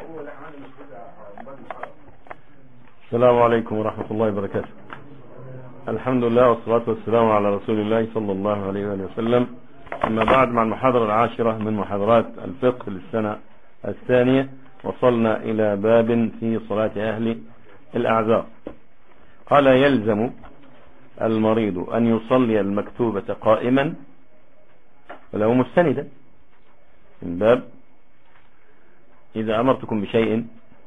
السلام عليكم ورحمة الله وبركاته الحمد لله والصلاة والسلام على رسول الله صلى الله عليه وآله وسلم أما بعد مع المحاضرة العاشرة من محاضرات الفقه للسنة الثانية وصلنا إلى باب في صلاة أهل الأعذار قال يلزم المريض أن يصلي المكتوبة قائما ولو مستندا من باب إذا أمرتكم بشيء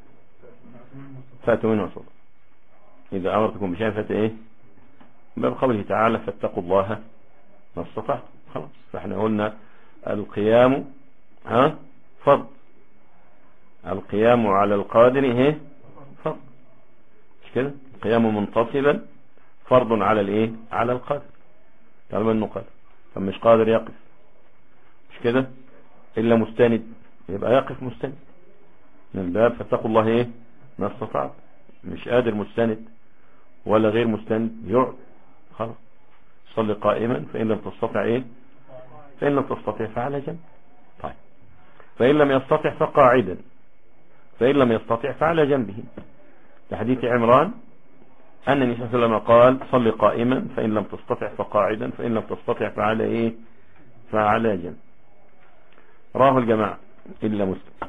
فأتوا منه صلاة إذا أمرتكم بشيء فأتوا إيه باب قوله تعالى فاتقوا الله ما استطعتم خلاص فاحنا قلنا القيام ها فرض القيام على القادر ايه فرض مش كده القيام منتصبا فرض على الايه على القادر طالما انه قادر فمش قادر يقف مش كده الا مستند يبقى يقف مستند من باب فاتقوا الله ايه ما استطعت مش قادر مستند ولا غير مستند يقعد خلاص صلي قائما فإن لم تستطع ايه فإن لم تستطع فعلى جنب طيب فإن لم يستطع فقاعدا فإن لم يستطع فعلى جنبه لحديث عمران أن النبي صلى الله عليه وسلم قال صلي قائما فإن لم تستطع فقاعدا فإن لم تستطع فعلى ايه فعلى جنب راه الجماعة إلا مسلم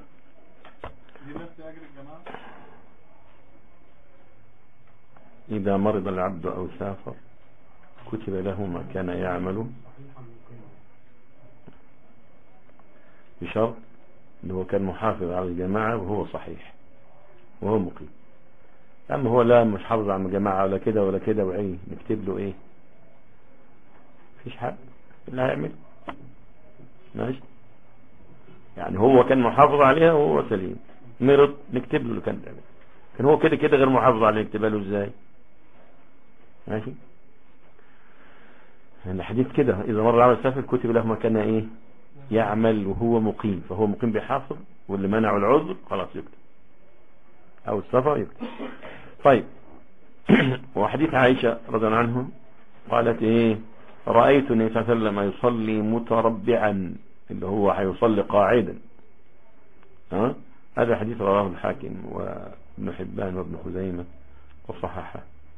إذا مرض العبد أو سافر كتب له ما كان يعمل بشرط أنه كان محافظ على الجماعة وهو صحيح وهو مقيم أما هو لا مش حافظ على الجماعة ولا كده ولا كده وإيه نكتب له إيه فيش حد اللي هيعمل ماشي يعني هو كان محافظ عليها وهو سليم مرض نكتب له اللي كان بيعمل كان هو كده كده غير محافظ عليه نكتبها له ازاي ماشي الحديث كده اذا مر على سافر كتب له ما كان ايه يعمل وهو مقيم فهو مقيم بيحافظ واللي منعه العذر خلاص يكتب او السفر يكتب طيب وحديث عائشة رضي الله عنه قالت ايه رأيت النبي صلى الله عليه وسلم يصلي متربعا اللي هو هيصلي قاعدا ها هذا حديث رواه الحاكم وابن حبان وابن خزيمة وصححه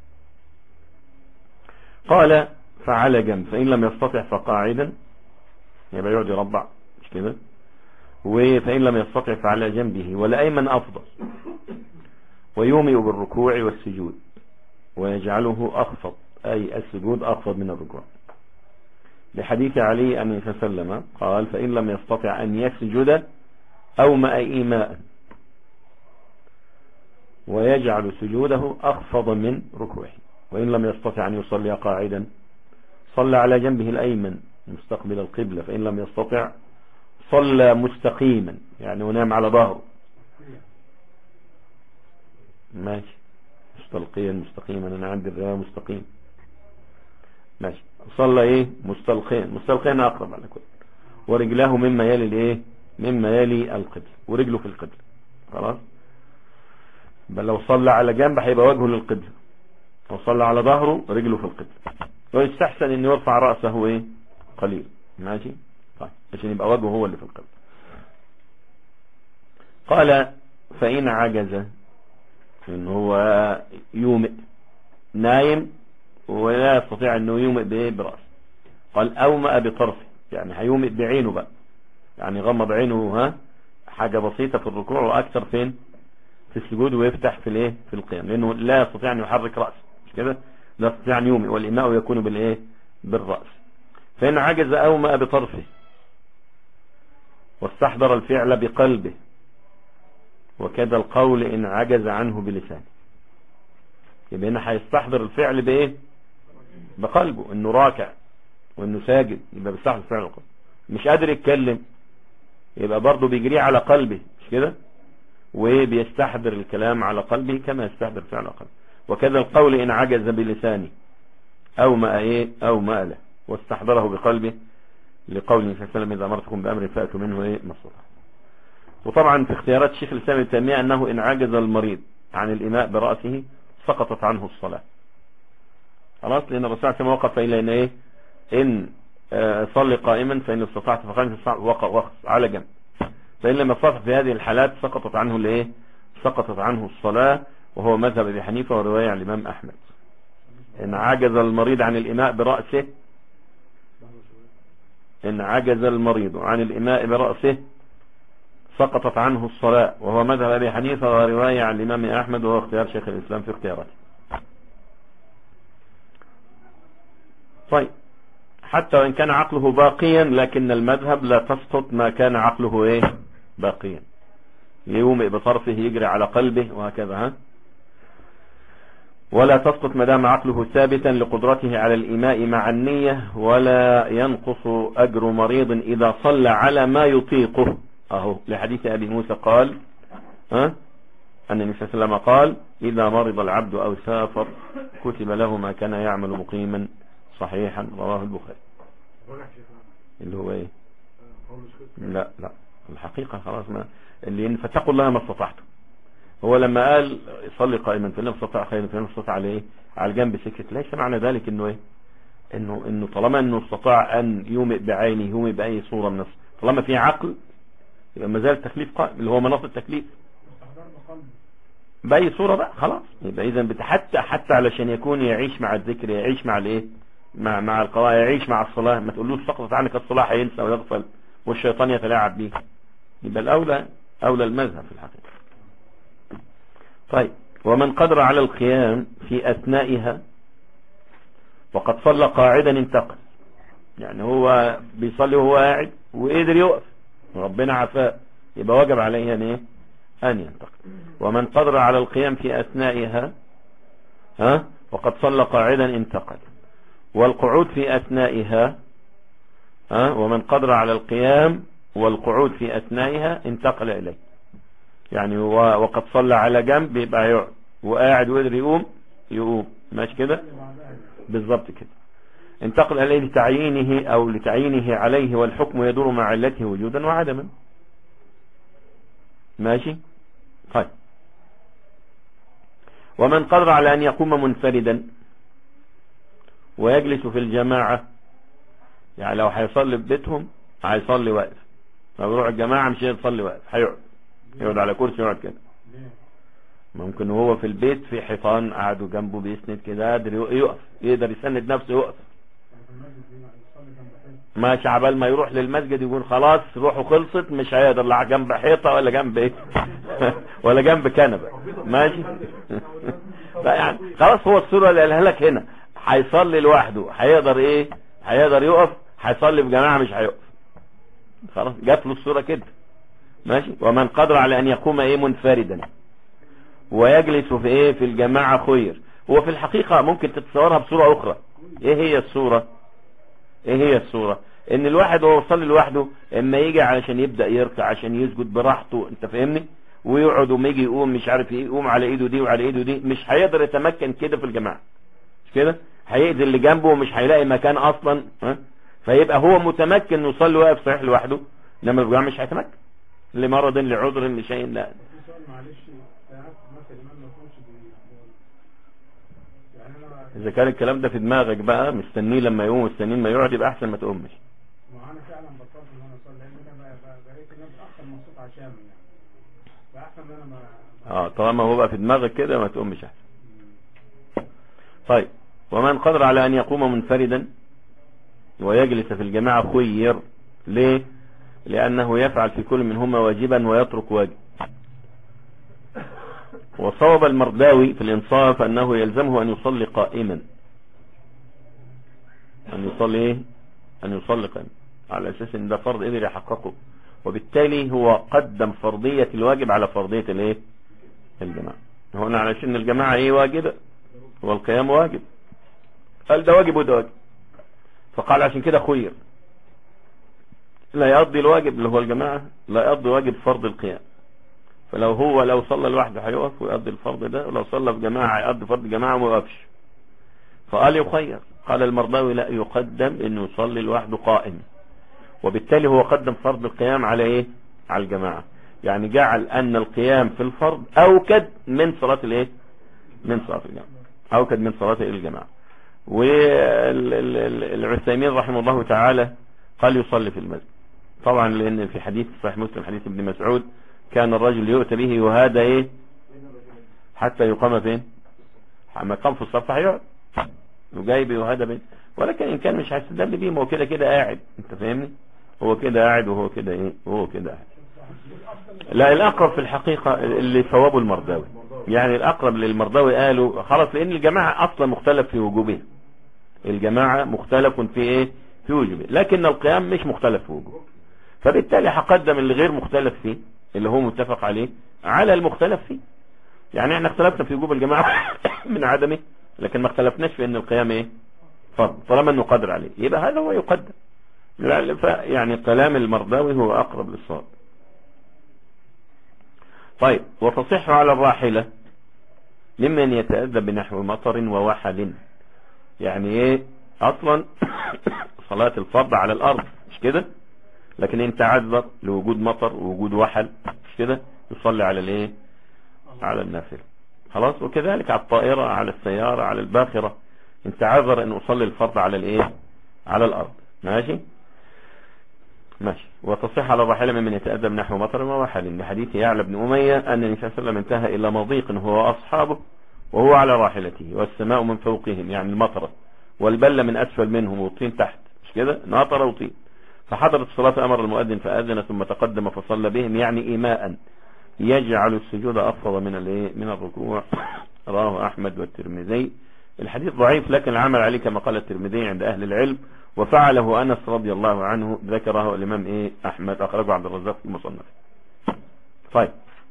قال فعلى جنب فإن لم يستطع فقاعدا يبقى يقعد يربع مش كده فإن لم يستطع فعلى جنبه ولأيمن أفضل ويومئ بالركوع والسجود ويجعله أخفض أي السجود أخفض من الركوع لحديث علي أن وسلم قال فإن لم يستطع أن يسجد أومأ إيماء ويجعل سجوده أخفض من ركوعه وإن لم يستطع أن يصلي قاعدا صلى على جنبه الأيمن مستقبل القبلة فإن لم يستطع صلى مستقيما يعني ونام على ظهره ماشي مستلقيا مستقيما أنا عندي الرواية مستقيم ماشي صلى ايه مستلقين مستلقين اقرب على كل ورجلاه مما يلي الايه مما يلي القبل ورجله في القبل خلاص بل لو صلى على جنب هيبقى وجهه للقبل لو صلى على ظهره رجله في القبل ويستحسن انه يرفع رأسه ايه قليل ماشي طيب عشان يبقى وجهه هو اللي في القبل قال فإن عجز ان هو يومئ نايم ولا يستطيع انه يومئ بايه برأسه قال اومأ بطرفه يعني هيومئ بعينه بقى يعني غمض عينه ها حاجة بسيطة في الركوع واكثر فين في السجود ويفتح في الايه في القيام لانه لا يستطيع ان يحرك رأسه مش كده لا يستطيع ان يومئ والإماء يكون بالايه بالرأس فإن عجز اومأ بطرفه واستحضر الفعل بقلبه وكذا القول إن عجز عنه بلسانه يبقى هنا هيستحضر الفعل بايه بقلبه انه راكع وانه ساجد يبقى بيستحضر الفعل بقلبه مش قادر يتكلم يبقى برضه بيجريه على قلبه مش كده وبيستحضر الكلام على قلبه كما يستحضر الفعل على قلبه وكذا القول ان عجز بلسانه او ما ايه او ما له واستحضره بقلبه لقول النبي صلى الله عليه وسلم اذا امرتكم بامر فاتوا منه ايه مصلحه وطبعا في اختيارات الشيخ الاسلام ابن تيميه انه ان عجز المريض عن الإماء برأسه سقطت عنه الصلاة خلاص لأن الرسول صلى الله عليه وسلم وقف إلى أن إيه إن صلي قائما فإن استطعت فقائما وقف على جنب فإن لم يستطع في هذه الحالات سقطت عنه الايه سقطت عنه الصلاة وهو مذهب ابي حنيفة ورواية عن الإمام أحمد إن عجز المريض عن الإماء برأسه إن عجز المريض عن الإماء برأسه سقطت عنه الصلاة وهو مذهب أبي حنيفة ورواية عن الإمام أحمد وهو اختيار شيخ الإسلام في اختياراته طيب حتى وإن كان عقله باقيا لكن المذهب لا تسقط ما كان عقله إيه باقيا يومئ بطرفه يجري على قلبه وهكذا ها ولا تسقط ما دام عقله ثابتا لقدرته على الإماء مع النية ولا ينقص أجر مريض إذا صلى على ما يطيقه أهو لحديث أبي موسى قال ها أن النبي صلى الله عليه وسلم قال إذا مرض العبد أو سافر كتب له ما كان يعمل مقيما صحيحا رواه البخاري اللي هو ايه لا لا الحقيقة خلاص ما اللي فاتقوا الله ما استطعتم هو لما قال صلي قائما فإن استطاع خيرا فإن استطاع على ايه على الجنب سكت ليس معنى ذلك انه ايه انه انه طالما انه استطاع ان يومئ بعينه يومئ باي صورة من طالما في عقل يبقى ما زال التكليف قائم اللي هو مناط التكليف باي صورة بقى خلاص يبقى اذا حتى حتى علشان يكون يعيش مع الذكر يعيش مع الايه مع مع القضاء يعيش مع الصلاة ما تقولوش سقطت عنك الصلاة هينسى ويغفل والشيطان يتلاعب به يبقى الأولى أولى المذهب في الحقيقة طيب ومن قدر على القيام في أثنائها وقد صلى قاعدا انتقل يعني هو بيصلي وهو قاعد وقدر يقف ربنا عفاه يبقى واجب عليه ان ايه ان ينتقل ومن قدر على القيام في اثنائها ها وقد صلى قاعدا انتقل والقعود في أثنائها ها ومن قدر على القيام والقعود في أثنائها انتقل إليه يعني وقد صلى على جنب يبقى يقعد وقاعد وقدر يقوم يقوم ماشي كده بالظبط كده انتقل إليه لتعيينه أو لتعيينه عليه والحكم يدور مع علته وجودا وعدما ماشي طيب ومن قدر على أن يقوم منفردا ويجلس في الجماعة يعني لو هيصلي في بيتهم هيصلي واقف لو يروح الجماعة مش هيصلي واقف هيقعد يقعد على كرسي يقعد كده ممكن وهو في البيت في حيطان قعدوا جنبه بيسند كده قادر يقف يقدر يسند نفسه يقف ماشي عبال ما يروح للمسجد يقول خلاص روحه خلصت مش هيقدر لا جنب حيطة ولا جنب ايه ولا جنب كنبة ماشي يعني خلاص هو الصورة اللي قالها لك هنا هيصلي لوحده هيقدر ايه هيقدر يقف هيصلي في جماعة مش هيقف خلاص جات له الصورة كده ماشي ومن قدر على ان يقوم ايه منفردا ويجلس في ايه في الجماعة خير هو في الحقيقة ممكن تتصورها بصورة اخرى ايه هي الصورة ايه هي الصورة ان الواحد وهو يصلي لوحده اما يجي علشان يبدأ يركع عشان يسجد براحته انت فاهمني ويقعد وما يجي يقوم مش عارف ايه يقوم على ايده دي وعلى ايده دي مش هيقدر يتمكن كده في الجماعة مش كده هيأذي اللي جنبه ومش هيلاقي مكان اصلا ها فيبقى هو متمكن يصلي واقف صحيح لوحده لما الجماعة مش هيتمكن لمرض لعذر لشيء لا اذا كان الكلام ده في دماغك بقى مستنيه لما يقوم مستنيه ما يقعد يبقى احسن ما تقومش ما انا فعلا بطلت ان انا اصلي لان انا بقيت ان انا اتاخر من الصوت عشان يعني فاحسن ان انا ما اه طالما هو بقى في دماغك كده ما تقومش احسن طيب ومن قدر على ان يقوم منفردا ويجلس في الجماعة خير ليه لانه يفعل في كل منهما واجبا ويترك واجب وصوب المرداوي في الانصاف انه يلزمه ان يصلي قائما ان يصلي ايه ان يصلي قائما على اساس ان ده فرض قدر يحققه وبالتالي هو قدم فرضية الواجب على فرضية الايه الجماعة هنا علشان الجماعة ايه واجبة والقيام واجب قال ده واجب وده واجب فقال عشان كده خير لا يقضي الواجب اللي هو الجماعة لا يقضي واجب فرض القيام فلو هو لو صلى لوحده هيقف ويقضي الفرض ده ولو صلى في جماعة هيقضي فرض جماعة وما يقفش فقال يخير قال المرضاوي لا يقدم انه يصلي لوحده قائم وبالتالي هو قدم فرض القيام على ايه على الجماعة يعني جعل ان القيام في الفرض اوكد من صلاة الايه من صلاة الجماعة اوكد من صلاة الجماعة والعثيمين رحمه الله تعالى قال يصلي في المسجد طبعا لان في حديث صحيح مسلم حديث ابن مسعود كان الرجل يؤتى به وهذا ايه حتى يقام فين مقام في الصف هيقعد وجايب وهذا بين ولكن ان كان مش هيستدل بيه ما هو كده كده قاعد انت فاهمني هو كده قاعد وهو كده ايه وهو كده قاعد لا الاقرب في الحقيقة اللي ثوابه المرضاوي يعني الاقرب للمرضاوي قالوا خلاص لان الجماعة اصلا مختلف في وجوبها الجماعة مختلف في ايه في وجوبه لكن القيام مش مختلف في وجوبه فبالتالي هقدم اللي غير مختلف فيه اللي هو متفق عليه على المختلف فيه يعني احنا اختلفنا في وجوب الجماعة من عدمه لكن ما اختلفناش في ان القيام ايه فرض طالما انه قادر عليه يبقى هذا هو يقدم يعني كلام المرضاوي هو اقرب للصواب طيب وتصح على الراحلة ممن يتأذى بنحو مطر ووحل يعني ايه اصلا صلاة الفرض على الارض مش كده لكن انت عذر لوجود مطر ووجود وحل مش كده يصلي على الايه على النافلة خلاص وكذلك على الطائرة على السيارة على الباخرة انت عذر ان اصلي الفرض على الايه على الارض ماشي ماشي وتصح على الراحلة ممن يتأدب نحو مطر ووحل لحديث يعلى بن أمية أن النبي صلى الله عليه وسلم انتهى إلى مضيق هو وأصحابه وهو على راحلته والسماء من فوقهم يعني المطرة والبلة من أسفل منهم والطين تحت مش كده ناطرة وطين فحضرت الصلاة أمر المؤذن فأذن ثم تقدم فصلى بهم يعني إيماء يجعل السجود أفضل من الايه من الركوع رواه أحمد والترمذي الحديث ضعيف لكن العمل عليه كما قال الترمذي عند أهل العلم وفعله أنس رضي الله عنه ذكره الإمام إيه أحمد أخرجه عبد الرزاق في المصنف طيب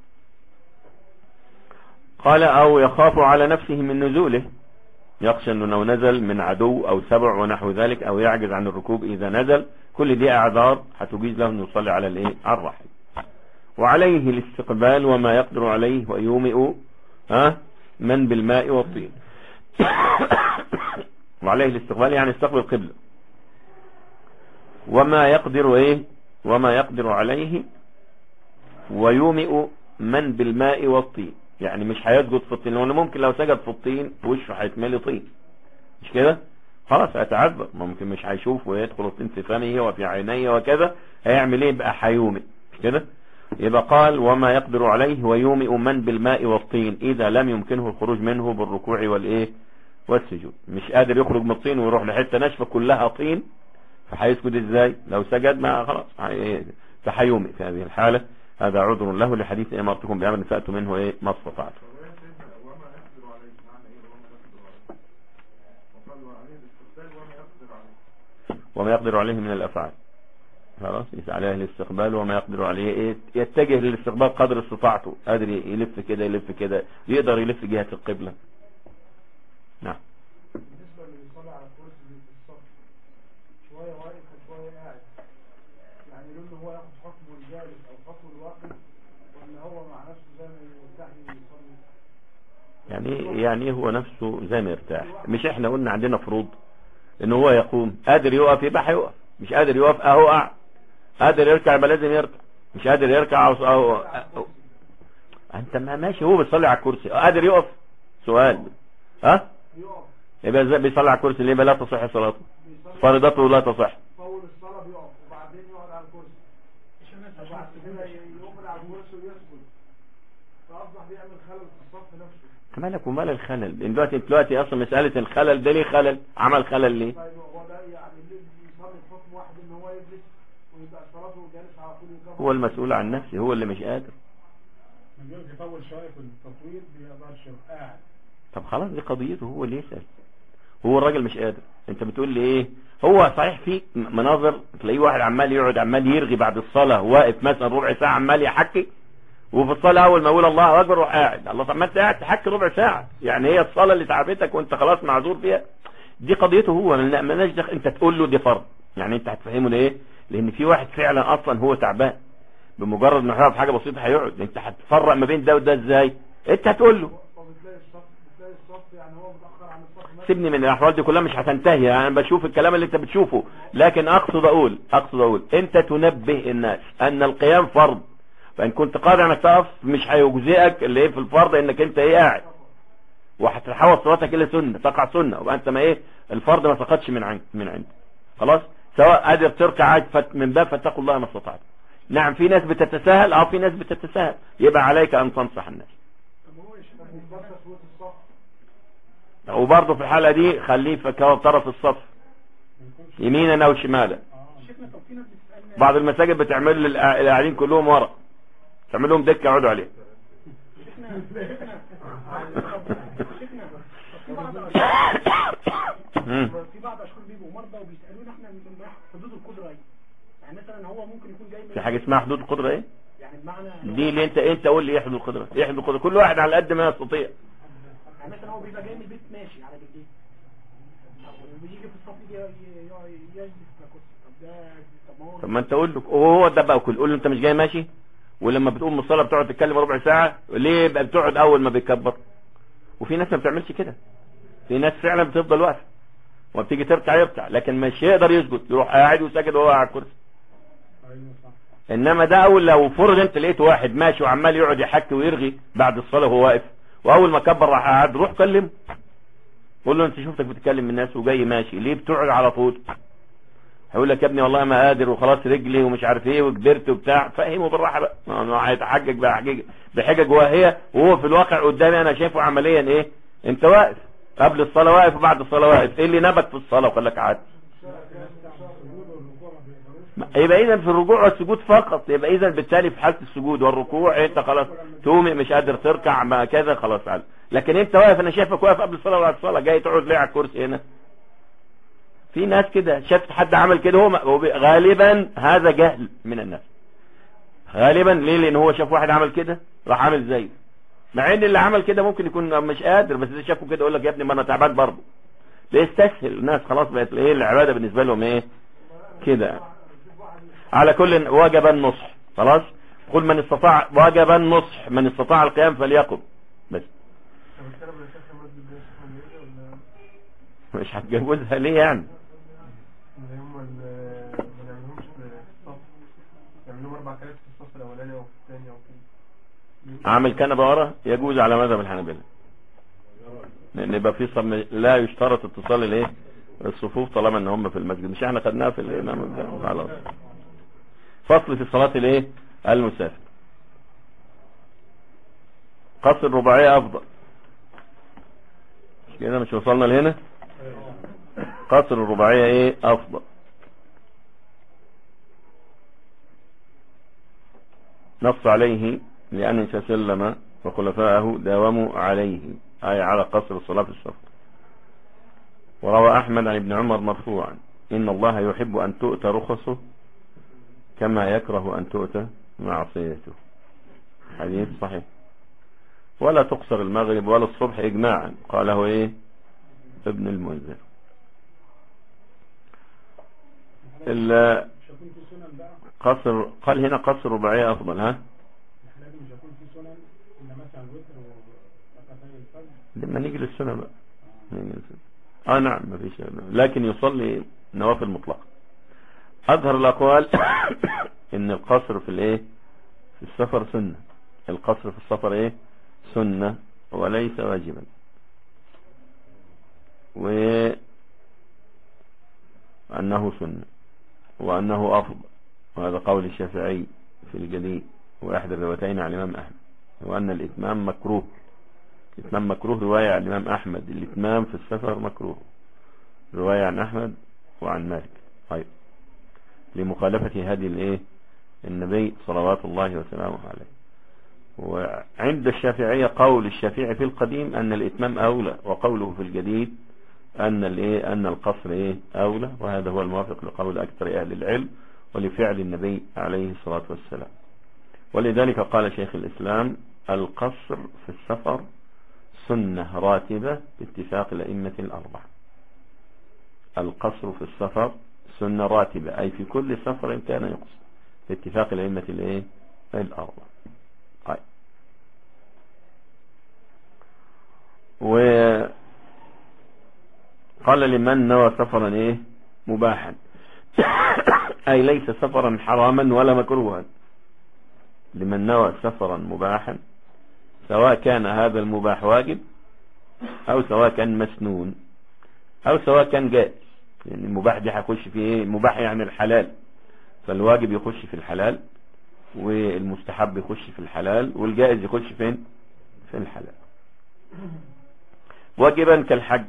قال أو يخاف على نفسه من نزوله يخشى أنه لو نزل من عدو أو سبع ونحو ذلك أو يعجز عن الركوب إذا نزل كل دي أعذار هتجيز له أن يصلي على الإيه على الرحل وعليه الاستقبال وما يقدر عليه ويومئ ها من بالماء والطين وعليه الاستقبال يعني استقبل القبلة وما يقدر ايه وما يقدر عليه ويومئ من بالماء والطين يعني مش هيسجد في الطين لانه ممكن لو سجد في الطين وشه هيتملي طين مش كده خلاص هيتعذب ممكن مش هيشوف ويدخل الطين في فمه وفي عينيه وكذا هيعمل ايه بقى هيومئ مش كده يبقى قال وما يقدر عليه ويومئ من بالماء والطين إذا لم يمكنه الخروج منه بالركوع والإيه والسجود مش قادر يخرج من الطين ويروح لحتة ناشفة كلها طين فهيسجد ازاي لو سجد ما خلاص فهيومئ في هذه الحالة هذا عذر له لحديث امرتكم بعمل فأتوا منه ايه ما استطعتم وما يقدر عليه من الافعال خلاص عليه الاستقبال وما يقدر عليه ايه يتجه للاستقبال قدر استطاعته قادر يلف كده يلف كده يقدر يلف جهة القبلة نعم بالنسبة اللي بيصلي على الكرسي في الصف شوية واقف وشوية قاعد يعني يقول له هو ياخد حكم الجالس او حكم الواقف ولا هو مع نفسه زي ما يرتاح يصلي يعني يعني هو نفسه زي ما يرتاح مش احنا قلنا عندنا فروض ان هو يقوم قادر يقف يبقى هيقف مش قادر يقف اهو قاعد قادر يركع يبقى لازم يركع مش قادر يركع أو, أو, أو انت ما ماشي هو بيصلي على الكرسي قادر يقف سؤال ها يقف يبقى ازاي بيصلي على الكرسي ليه بقى لا تصح صلاته بيصلي فرضته لا تصح طول الصلاة بيقف وبعدين يقعد على الكرسي وبعد كده يقعد على الكرسي ويسجد فأصبح بيعمل خلل في الصف نفسه مالك ومال الخلل لان دلوقتي دلوقتي اصلا مسألة الخلل ده ليه خلل عمل خلل ليه طيب هو ده يعني اللي بيصلي بحكم واحد ان هو يجلس ويبقى صلاته جالس على طول يكبر هو المسؤول عن نفسه هو اللي مش قادر من يقعد يطول شوية في التطويل بيقدرش يبقى قاعد طب خلاص دي قضيته هو اللي يسأل هو الراجل مش قادر انت بتقول لي ايه هو صحيح في مناظر تلاقيه واحد عمال يقعد عمال يرغي بعد الصلاة واقف مثلا ربع ساعة عمال يحكي وفي الصلاة اول ما يقول الله اكبر روح قاعد الله طب ما انت قاعد تحكي ربع ساعة يعني هي الصلاة اللي تعبتك وانت خلاص معذور فيها دي قضيته هو ما مالناش دخل انت تقول له دي فرض يعني انت هتفهمه ليه لان في واحد فعلا اصلا هو تعبان بمجرد ما يعرف حاجة بسيطة هيقعد انت هتفرق ما بين ده وده ازاي انت هتقول له وبتلاقي الصف بتلاقي الصف يعني هو متأخر عن الصف مثلا سيبني من الاحوال دي كلها مش هتنتهي انا بشوف الكلام اللي انت بتشوفه لكن اقصد اقول اقصد اقول انت تنبه الناس ان القيام فرض فان كنت قادر انك تقف مش هيجزئك اللي ايه في الفرض انك انت ايه قاعد وهتتحول صلاتك الى سنه تقع سنه وبقى انت ما ايه الفرض ما سقطش من عندك من عندك خلاص سواء قادر تركع عاد فت- من باب فاتقوا الله ما استطعتم نعم في ناس بتتساهل اه في ناس بتتساهل يبقى عليك ان تنصح الناس طب هو يا شيخ بس صوت الصف وبرضه في الحالة دي خليه في كو- طرف الصف يمينا او شمالا شيخنا طب في ناس بتسالنا بعض المساجد بتعمل للقا- القاعدين كلهم ورا تعمل لهم دكه يقعدوا عليها شيخنا في بعض مم. في بعض اشخاص بيبقوا مرضى وبيسالونا احنا من راح حدود القدره ايه يعني مثلا هو ممكن يكون جاي من في حاجه اسمها حدود القدره ايه يعني بمعنى دي اللي انت انت قول لي ايه حدود القدره ايه حدود القدره كل واحد على قد ما يستطيع يعني مثلا هو بيبقى جاي من البيت ماشي على رجليه وبيجي في الصف يجي ي- ي- يجلس على كرسي طب ده طب ما هو طب ما انت قول له وهو ده بقى كل قول له انت مش جاي ماشي ولما بتقوم من الصلاه بتقعد تتكلم ربع ساعه ليه بقى بتقعد اول ما بيكبر وفي ناس ما بتعملش كده في ناس فعلا بتفضل واقفه وبتيجي تركع يركع لكن مش يقدر يسجد يروح قاعد وساجد وهو على الكرسي ايوه صح انما ده اول لو فرض انت لقيت واحد ماشي وعمال يقعد يحكي ويرغي بعد الصلاه وهو واقف واول ما كبر راح قاعد روح كلمه قول له انت شفتك بتكلم من الناس وجاي ماشي ليه بتقعد على طول هيقول لك يا ابني والله ما قادر وخلاص رجلي ومش عارف ايه وكبرت وبتاع فهمه بالراحه بقى ما هو هيتحجج بقى حجج بحجج واهيه وهو في الواقع قدامي انا شايفه عمليا ايه انت واقف قبل الصلاه واقف وبعد الصلاه واقف ايه اللي نبت في الصلاه وخلاك قاعد يبقى اذا في الركوع والسجود فقط يبقى اذا بالتالي في حاله السجود والركوع انت خلاص تومي مش قادر تركع ما كذا خلاص على لكن انت واقف انا شايفك واقف قبل الصلاه وبعد الصلاه جاي تقعد ليه على الكرسي هنا في ناس كده شفت حد عمل كده هو هو بي- غالبا هذا جهل من الناس غالبا ليه لان هو شاف واحد عمل كده راح عامل زيه مع ان اللي عمل كده ممكن يكون مش قادر بس اذا شافه كده يقول لك يا ابني ما انا تعبان برضه بيستسهل الناس خلاص بقت ايه العباده بالنسبه لهم ايه كده على كل وجب النصح خلاص قل من استطاع وجب النصح من استطاع القيام فليقم بس طب الكلام اللي شيخنا مسجد ده شيخنا ايه ولا مش هتجوزها ليه يعني اللي هم ال- ما نعملهمش في الصف يعملوهم اربع كراسي في الصف الاولاني او في الثاني او كده عامل كنبه ورا يجوز على مذهب الحنابلة لان يبقى في صم لا يشترط اتصال الايه الصفوف طالما ان هم في المسجد مش احنا خدناها في الامام ده خلاص فصل في صلاة الايه المسافر قصر الرباعية افضل مش كده مش وصلنا لهنا قصر الرباعية ايه افضل نص عليه لأن النبي صلى الله عليه وسلم وخلفائه داوموا عليه أي على قصر الصلاة في السفر وروى أحمد عن ابن عمر مرفوعا إن الله يحب أن تؤتى رخصه كما يكره أن تؤتى معصيته حديث صحيح ولا تقصر المغرب ولا الصبح إجماعا قاله إيه ابن المنذر ال- مش هيكون في سنن بقى قصر قال هنا قصر رباعية أفضل ها الحلال مش هيكون في سنن الا مثلا الوتر وركعتي الفجر لما نيجي للسنة بقى نيجي للسنة. اه نعم ما فيش لكن يصلي نوافل مطلقة اظهر الاقوال ان القصر في الايه في السفر سنة القصر في السفر ايه سنة وليس واجبا وانه سنة وانه افضل وهذا قول الشافعي في الجليل واحد الروايتين عن الامام احمد وان الاتمام مكروه الإتمام مكروه رواية عن الإمام أحمد الإتمام في السفر مكروه رواية عن أحمد وعن مالك طيب لمخالفة هذه الإيه النبي صلوات الله وسلامه عليه وعند الشافعية قول الشافعي في القديم أن الإتمام أولى وقوله في الجديد أن الإيه أن القصر إيه أولى وهذا هو الموافق لقول أكثر أهل العلم ولفعل النبي عليه الصلاة والسلام ولذلك قال شيخ الإسلام القصر في السفر سنة راتبة باتفاق الأئمة الأربعة القصر في السفر سنة راتبة أي في كل سفر كان يقصر باتفاق الأئمة الإيه؟ الأربعة طيب وقال لمن نوى سفرا إيه مباحا أي ليس سفرا حراما ولا مكروها لمن نوى سفرا مباحا سواء كان هذا المباح واجب او سواء كان مسنون او سواء كان جائز لان المباح دي هيخش في ايه المباح يعني الحلال فالواجب يخش في الحلال والمستحب يخش في الحلال والجائز يخش فين في الحلال واجبا كالحج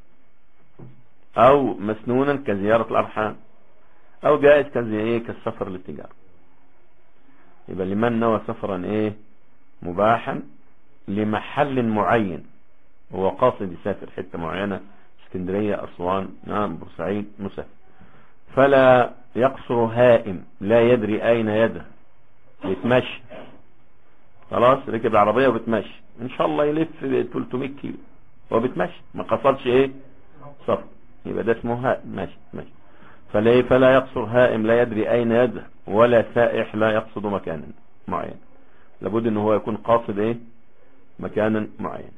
او مسنونا كزيارة الارحام او جائز كزي ايه كالسفر للتجارة يبقى لمن نوى سفرا ايه مباحا لمحل معين هو قاصد يسافر حتة معينة اسكندرية اسوان نعم بورسعيد مسافر فلا يقصر هائم لا يدري اين يده يتمشى خلاص ركب العربية وبتمشي ان شاء الله يلف 300 كيلو هو بتمشي ما قصدش ايه سفر يبقى ده اسمه هائم ماشي ماشي فلا فلا يقصر هائم لا يدري اين يده ولا سائح لا يقصد مكانا معين لابد ان هو يكون قاصد ايه مكانا معين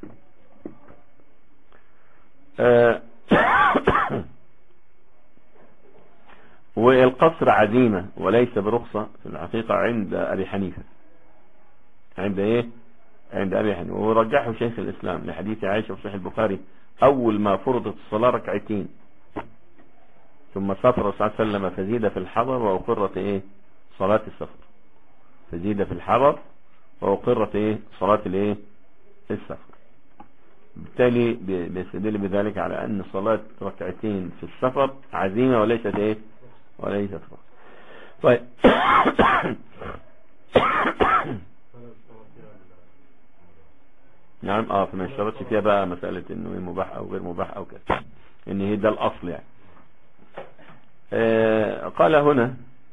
آه والقصر عزيمة وليس برخصة في الحقيقة عند أبي حنيفة عند ايه عند أبي حنيفة ورجحه شيخ الإسلام لحديث عائشة في صحيح البخاري أول ما فرضت الصلاة ركعتين ثم سافر صلى الله عليه وسلم فزيد في الحضر وأقرت ايه صلاة السفر فزيد في الحضر وأقرت ايه صلاة الايه السفر بالتالي بيستدل بذلك على أن صلاة ركعتين في السفر عزيمة وليست ايه وليست فرض طيب نعم اه فما اشترطش فيها بقى مسألة انه ايه مباح او غير مباح او كذا ان هي ده الاصل يعني آه قال هنا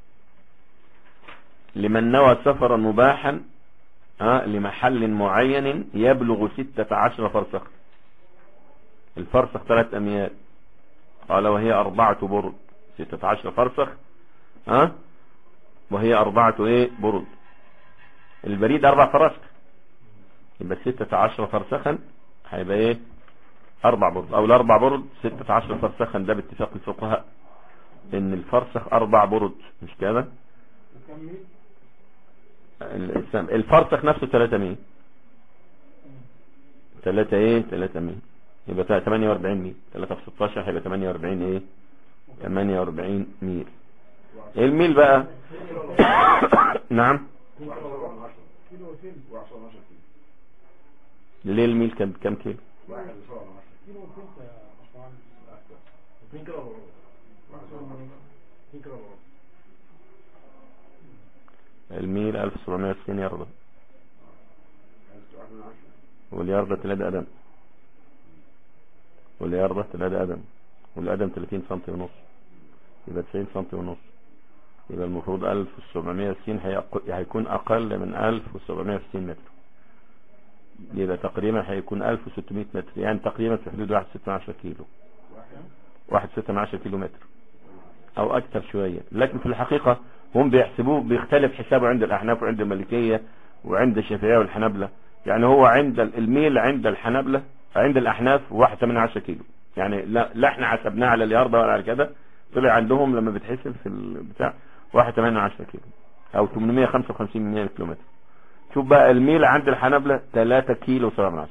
لمن نوى سفرا مباحا آه لمحل معين يبلغ ستة عشر فرسخ الفرسخ ثلاث اميال قال وهي اربعة برد ستة عشر فرسخ ها آه وهي اربعة ايه برد البريد اربع فرسخ يبقى ستة عشر فرسخا هيبقى ايه اربع برد او الاربع برد ستة عشر فرسخا ده باتفاق الفقهاء ان الفرسخ اربع برد مش كده الفرسخ نفسه 300 3 ايه 300 يبقى 48 ميل 3 في 16 هيبقى 48 ايه 48 ميل الميل بقى نعم ليه الميل كم كم كيلو الميل 1760 ياردة والياردة تلاتة قدم والياردة تلاتة قدم والقدم 30 سم ونص يبقى 90 سم ونص يبقى المفروض 1760 هيكون اقل من 1760 متر يبقى تقريبا هيكون 1600 متر يعني تقريبا في حدود 1.16 كيلو 1.16 كيلو متر او اكثر شوية لكن في الحقيقة هم بيحسبوه بيختلف حسابه عند الاحناف وعند المالكية وعند الشافعية والحنابلة يعني هو عند الميل عند الحنابلة عند الاحناف 1.18 كيلو يعني لا, لا احنا حسبناه على الياردة ولا على كده طلع عندهم لما بتحسب في البتاع 1.18 كيلو او 855 مليون كيلومتر شوف بقى الميل عند الحنابلة 3 كيلو 7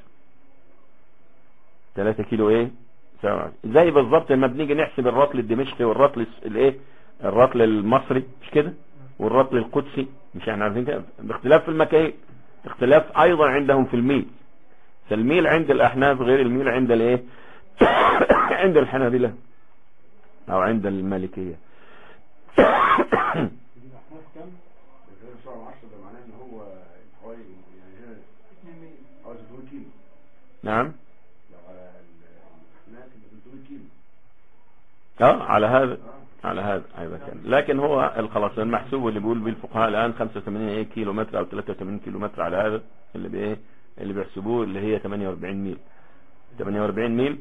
3 كيلو ايه 7 زي بالظبط لما بنيجي نحسب الرطل الدمشقي والرطل الايه الرطل المصري مش كده والرطل القدسي مش احنا عارفين كده باختلاف في المكاييل اختلاف ايضا عندهم في الميل فالميل عند الاحناف غير الميل عند الايه عند الحنابلة او عند المالكية نعم اه على هذا على هذا هيبقى كان لكن هو الخلاص المحسوب اللي بيقول بيه الفقهاء الان 85 ايه كيلو متر او 83 كيلو متر على هذا اللي بايه اللي بيحسبوه اللي هي 48 ميل 48 ميل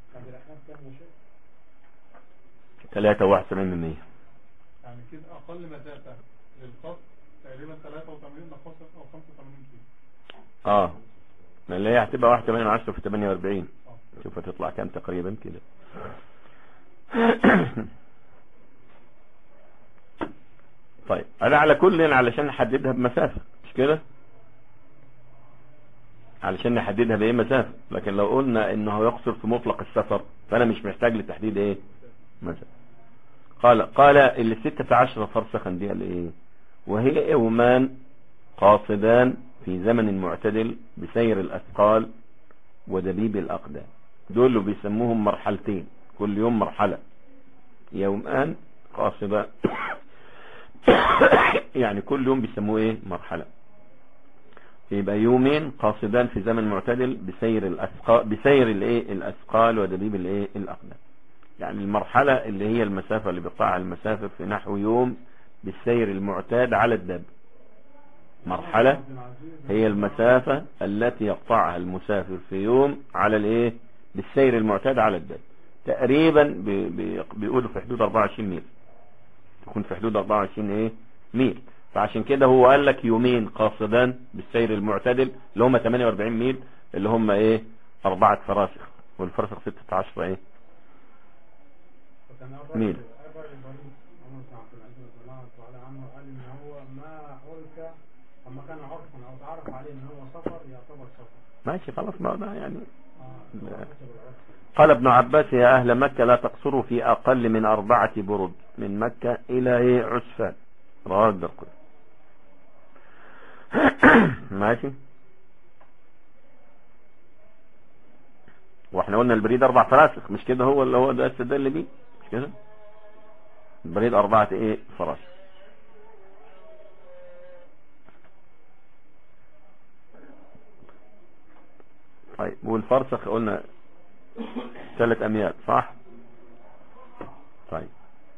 73 من 100 يعني كده اقل مسافة للقصر تقريبا 83 نقص او 85 كيلو اه ما اللي هي هتبقى 1 8 10 في 48 شوف هتطلع كام تقريبا كده طيب انا على كل علشان نحددها بمسافة مش كده علشان نحددها بايه مسافة لكن لو قلنا انه يقصر في مطلق السفر فانا مش محتاج لتحديد ايه مثلا قال قال الستة عشر فرسخا دي قال ايه وهي يومان قاصدان في زمن معتدل بسير الأثقال ودبيب الأقدام دول اللي بيسموهم مرحلتين كل يوم مرحلة يومان قاصدان يعني كل يوم بيسموه ايه مرحلة يبقى يومين قاصدان في زمن معتدل بسير الأثقال بسير الايه الأثقال ودبيب الايه الأقدام يعني المرحلة اللي هي المسافة اللي بيقطعها المسافر في نحو يوم بالسير المعتاد على الدب مرحلة هي المسافة التي يقطعها المسافر في يوم على الايه بالسير المعتاد على الدب تقريبا بي- بي- بيقولوا في حدود 24 ميل تكون في حدود 24 ايه ميل فعشان كده هو قال لك يومين قاصدان بالسير المعتدل اللي هم 48 ميل اللي هم ايه اربعة فراسخ والفرسخ 16 ايه فكان مين؟ الراجل الراجل البريد عمر بن عبد العزيز رضي الله تعالى عنه قال ان هو ما عرف اما كان عرفا او تعرف عليه ان هو سفر يعتبر سفر ماشي خلاص ما ده يعني اه لا. حسب العرف. قال ابن عباس يا أهل مكة لا تقصروا في أقل من أربعة برد من مكة إلى إيه عسفان رواه الدرقطني ماشي واحنا قلنا البريد أربع فراسخ مش كده هو اللي هو ده استدل بيه مش كده البريد أربعة إيه فراسخ طيب والفرسخ قلنا ثلاث أميال صح طيب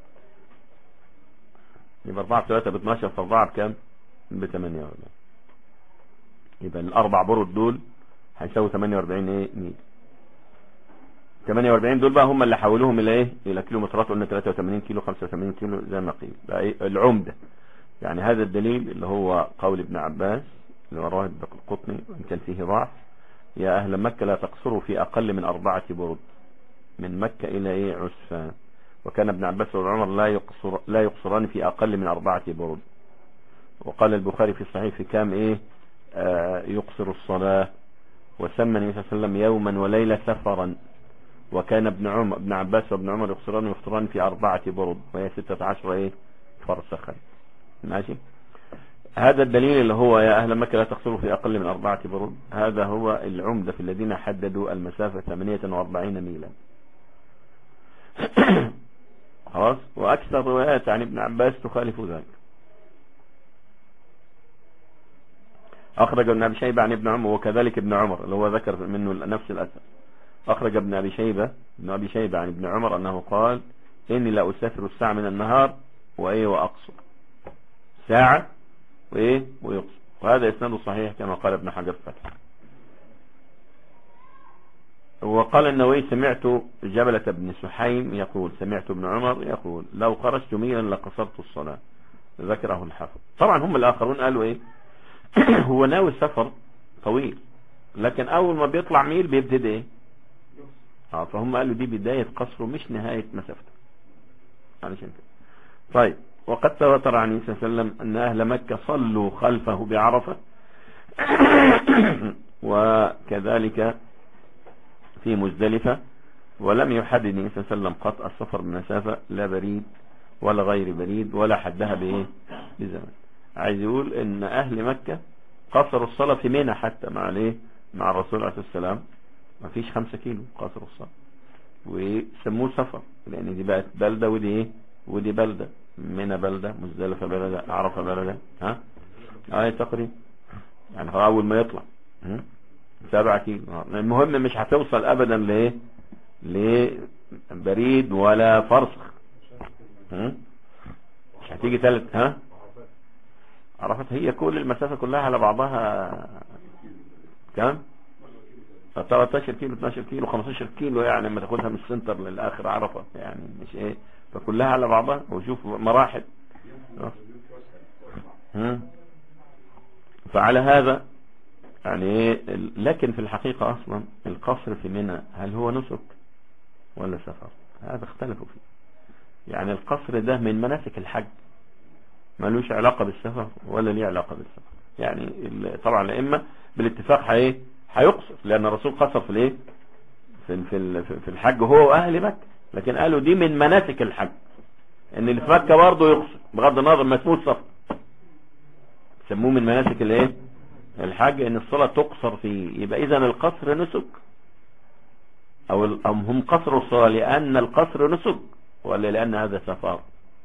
يبقى 4 في 3 ب 12 في 4 بكام ب 8 ولا يبقى الأربع برد دول هيساوي 48 ايه ميل 48 دول بقى هم اللي حولوهم الى ايه الى كيلومترات قلنا 83 كيلو 85 كيلو زي ما قيل بقى ايه العمده يعني هذا الدليل اللي هو قول ابن عباس اللي وراه القطني وان كان فيه ضعف يا أهل مكة لا تقصروا في أقل من أربعة برد من مكة إلى إيه عسفان وكان ابن عباس وعمر لا يقصر لا يقصران في أقل من أربعة برد وقال البخاري في الصحيح في كام إيه آه يقصر الصلاة وسمى النبي صلى الله عليه وسلم يوما وليلة سفرا وكان ابن عمر ابن عباس وابن عمر يقصران ويفطران في أربعة برد وهي ستة عشر إيه فرسخا ماشي هذا الدليل اللي هو يا أهل مكة لا تقصروا في أقل من أربعة برود هذا هو العمدة في الذين حددوا المسافة 48 ميلا خلاص وأكثر روايات عن ابن عباس تخالف ذلك أخرج ابن أبي شيبة عن ابن عمر وكذلك ابن عمر اللي هو ذكر منه نفس الأثر أخرج ابن أبي شيبة ابن أبي شيبة عن ابن عمر أنه قال إني لا أسافر الساعة من النهار وإيه وأقصر ساعة وإيه ويقصر وهذا إسناده صحيح كما قال ابن حجر فتح وقال النووي سمعت جبلة بن سحيم يقول سمعت ابن عمر يقول لو خرجت ميلا لقصرت الصلاة ذكره الحافظ طبعا هم الآخرون قالوا إيه هو ناوي السفر طويل لكن أول ما بيطلع ميل بيبتدي إيه اه فهم قالوا دي بداية قصره مش نهاية مسافته علشان كده طيب وقد تواتر عن النبي صلى الله عليه وسلم أن أهل مكة صلوا خلفه بعرفة وكذلك في مزدلفة ولم يحدد النبي صلى الله عليه وسلم قط السفر بمسافة لا بريد ولا غير بريد ولا حدها بإيه بزمن عايز يقول ان أهل مكة قصروا الصلاة في منى حتى مع الايه مع الرسول عليه الصلاة والسلام ما فيش خمسة كيلو قصروا الصلاة وسموه سفر لأن دي بقت بلدة ودي ايه ودي بلدة منى بلدة مزدلفة بلدة عرفة بلدة ها اه تقريبا يعني هو اول ما يطلع م? سبعة كيلو آه. المهم مش هتوصل ابدا لايه لبريد ولا فرسخ م? مش هتيجي ثالث ها عرفت هي كل المسافة كلها على بعضها كم 13 كيلو 12 كيلو 15 كيلو يعني لما تاخدها من السنتر للاخر عرفة يعني مش ايه فكلها على بعضها وشوف مراحل م? فعلى هذا يعني ايه لكن في الحقيقة اصلا القصر في منى هل هو نسك ولا سفر هذا اختلفوا فيه يعني القصر ده من مناسك الحج ملوش علاقة بالسفر ولا ليه علاقة بالسفر يعني ال- طبعا الائمة بالاتفاق هي هيقصر لان الرسول قصر في الايه في ال- في ال- في الحج هو واهل مكة لكن قالوا دي من مناسك الحج ان اللي في مكة برضه يقصر بغض النظر ما اسمه السفر سموه من مناسك الايه الحج ان الصلاة تقصر فيه يبقى اذا القصر نسك او ال- أم هم قصروا الصلاة لان القصر نسك ولا لان هذا سفر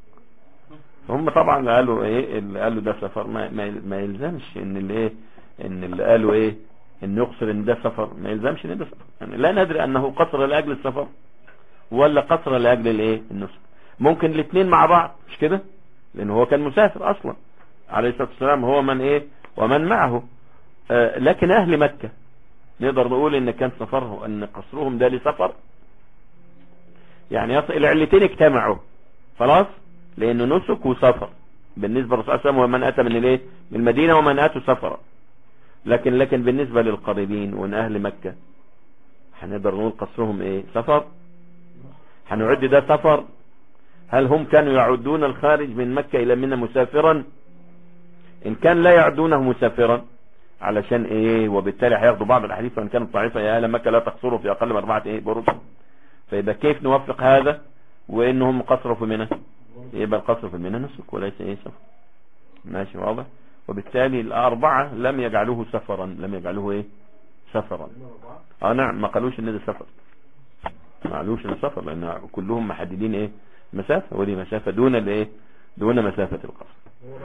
هم طبعا قالوا ايه اللي قالوا ده سفر ما, ما, ما يلزمش ان اللي ايه ان اللي قالوا ايه ان يقصر ان ده سفر ما يلزمش ان ده سفر يعني لا ندري انه قصر لاجل السفر ولا قصر لاجل الايه النسك ممكن الاثنين مع بعض مش كده لان هو كان مسافر اصلا عليه الصلاه والسلام هو من ايه ومن معه آه لكن اهل مكه نقدر نقول ان كان سفره ان قصرهم ده لسفر يعني يصل العلتين اجتمعوا خلاص لانه نسك وسفر بالنسبه للرسول صلى الله عليه وسلم ومن اتى من الايه من المدينه ومن اتوا سفرا لكن لكن بالنسبه للقريبين وان اهل مكه هنقدر نقول قصرهم ايه سفر هنعد ده سفر هل هم كانوا يعدون الخارج من مكة إلى منى مسافرا إن كان لا يعدونه مسافرا علشان إيه وبالتالي هياخدوا بعض الأحاديث وإن كانت ضعيفة يا أهل مكة لا تقصروا في أقل من أربعة إيه برج فيبقى كيف نوفق هذا وإنهم قصروا في منى يبقى القصر في منى نسك وليس إيه سفر ماشي واضح وبالتالي الأربعة لم يجعلوه سفرا لم يجعلوه إيه سفرا اه نعم ما قالوش ان ده سفر ما قالوش ان سفر لان كلهم محددين ايه مسافة ودي مسافة دون الايه دون مسافة القصر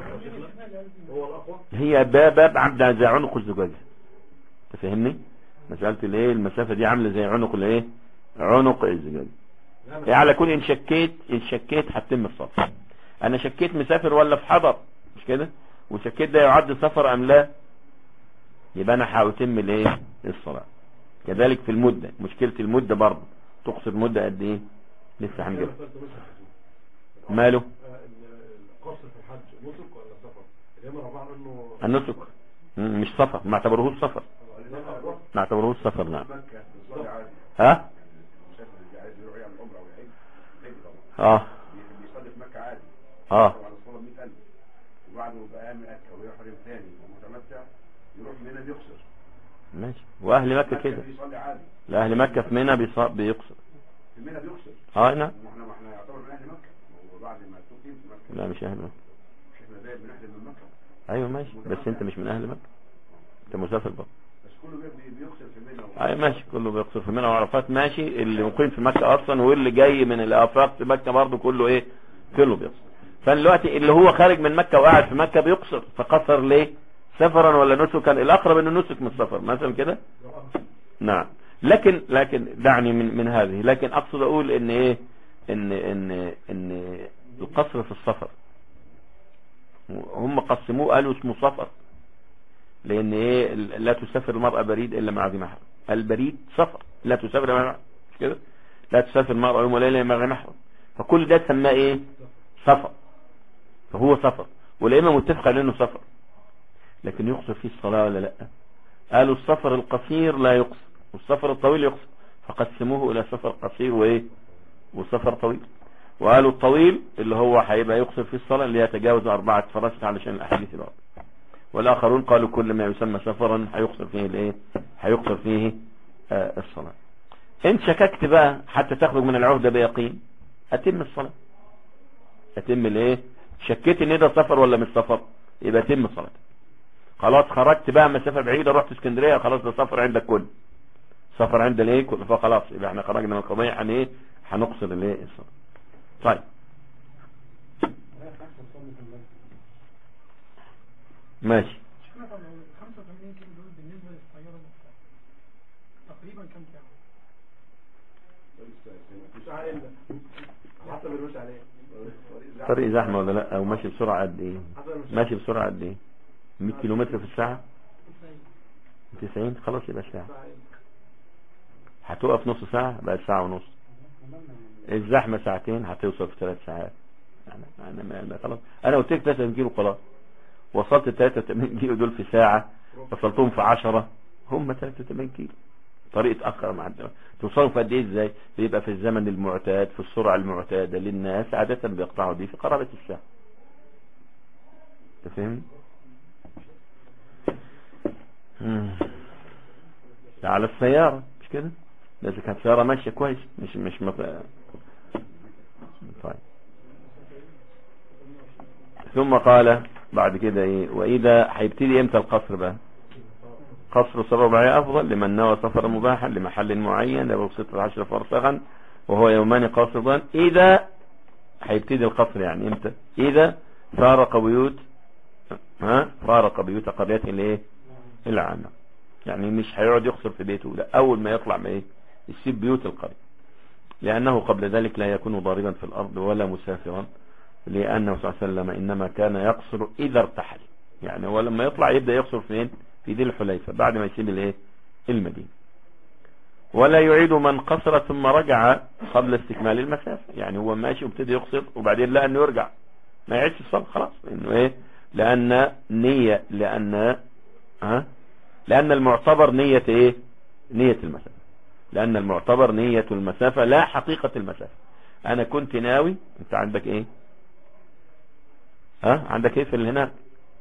هو الأقوى هي باب باب عامله زي عنق الزجاجة تفهمني مسألة الايه المسافة دي عاملة زي عنق الايه عنق الزجاجة يعني على كل ان شكيت ان شكيت هتتم الصلاة انا شكيت مسافر ولا في حضر مش كده وشكيت ده يعد سفر ام لا يبقى انا هتم الايه الصلاة كذلك في المدة مشكلة المدة برضه تقصر مدة قد ايه لسه هنجيبها ماله القصر في الحج نسك ولا سفر اليمن رفع انه النسك مم، مش سفر ما اعتبروهوش سفر اليمن رفع ما اعتبروهوش سفر نعم مكة بيصلي عادي ها المسافر اللي عايز يروح يعمل عمرة او يحج يحج طبعا اه بي- بيصلي في مكة عادي اه طبعا الصلاة 100000 وبعده بقى من مكة ويحرم ثاني ومتمتع يروح منى بيقصر ماشي واهل مكة كده بيصلي عادي لا اهل مكة في منى بيص- بيقصر في منى بيقصر اه نعم واحنا ما احنا يعتبر من اهل مكة وبعد ما تقيم في مكة لا مش اهل مكة مش احنا زي بنحرم من مكة ايوه ماشي بس انت مش من اهل مكة انت مسافر برضه بس كله بي- بيقصر في منى ايوه ماشي كله بيقصر في منى وعرفات ماشي اللي مقيم في مكة اصلا واللي جاي من الافاق في مكة برضه كله ايه كله بيقصر فالوقت اللي هو خارج من مكة وقاعد في مكة بيقصر فقصر ليه سفرا ولا نسكا الاقرب انه نسك من السفر مثلا كده نعم لكن لكن دعني من من هذه لكن اقصد اقول ان ايه ان ان ان القصر في السفر هم قسموه قالوا اسمه سفر لان ايه لا تسافر المرأة بريد الا مع ذي محرم البريد سفر لا تسافر مع مش كده لا تسافر المرأة يوم وليلة مع ذي محرم فكل ده سماه ايه سفر فهو سفر والائمه متفق على انه سفر لكن يقصر فيه الصلاة ولا لا قالوا السفر القصير لا يقصر والسفر الطويل يقصر فقسموه الى سفر قصير وايه وسفر طويل وقالوا الطويل اللي هو هيبقى يقصر فيه الصلاة اللي يتجاوز أربعة فراشة علشان الأحاديث الأرض والآخرون قالوا كل ما يسمى سفرا هيقصر فيه الايه هيقصر فيه آه الصلاة ان شككت بقى حتى تخرج من العهدة بيقين أتم الصلاة أتم الايه شكيت ان ده سفر ولا مش سفر يبقى أتم الصلاة خلاص خرجت بقى مسافة بعيدة رحت اسكندرية خلاص ده سفر عندك كل سفر عند الايه كل فخلاص يبقى احنا خرجنا من القضية هن ايه هنقصر الايه الصلاة طيب ماشي شفنا طب لو 85 كيلو دول بالنسبة للطيارة نفسها تقريبا كم ساعة؟ مش عارف حتى بنمش عليه طريق زحمة ولا لا او ماشي بسرعة قد ايه حتى بنمشي ماشي بسرعة قد ايه 100 كيلومتر في الساعة 90 خلاص يبقى ساعة هتقف نص ساعة بقت ساعة ونص الزحمة ساعتين هتوصل في ثلاث ساعات انا انا ما ما خلاص انا قلت لك 83 كيلو خلاص وصلت 83 كيلو دول في ساعة وصلتهم في 10 هم 83 كيلو طريق اتأخر مع الدولة توصلوا في قد ايه ازاي بيبقى في الزمن المعتاد في السرعة المعتادة للناس عادة بيقطعوا دي في قرابة الساعة انت فاهم مم. ده على السيارة مش كده ده اذا كانت سيارة ماشية كويس مش مش مط... ثم قال بعد كده ايه واذا هيبتدي امتى القصر بقى قصر الرباعية افضل لمن نوى سفرا مباحا لمحل معين يبلغ ستة عشر فرسخا وهو يومان قاصدا اذا هيبتدي القصر يعني امتى اذا فارق بيوت ها فارق بيوت قريته الايه العامة يعني مش هيقعد يقصر في بيته لا اول ما يطلع ما ايه يسيب بيوت القرية لانه قبل ذلك لا يكون ضاربا في الارض ولا مسافرا لانه صلى الله عليه وسلم انما كان يقصر اذا ارتحل يعني هو لما يطلع يبدأ يقصر فين في ذي الحليفة بعد ما يسيب الايه المدينة ولا يعيد من قصر ثم رجع قبل استكمال المسافة يعني هو ماشي وابتدي يقصر وبعدين لقى انه يرجع ما يعيدش الصلاة خلاص انه ايه لان نية لان ها لان المعتبر نية ايه نية المسافة لان المعتبر نية المسافة لا حقيقة المسافة انا كنت ناوي انت عندك ايه ها عندك ايه في اللي هناك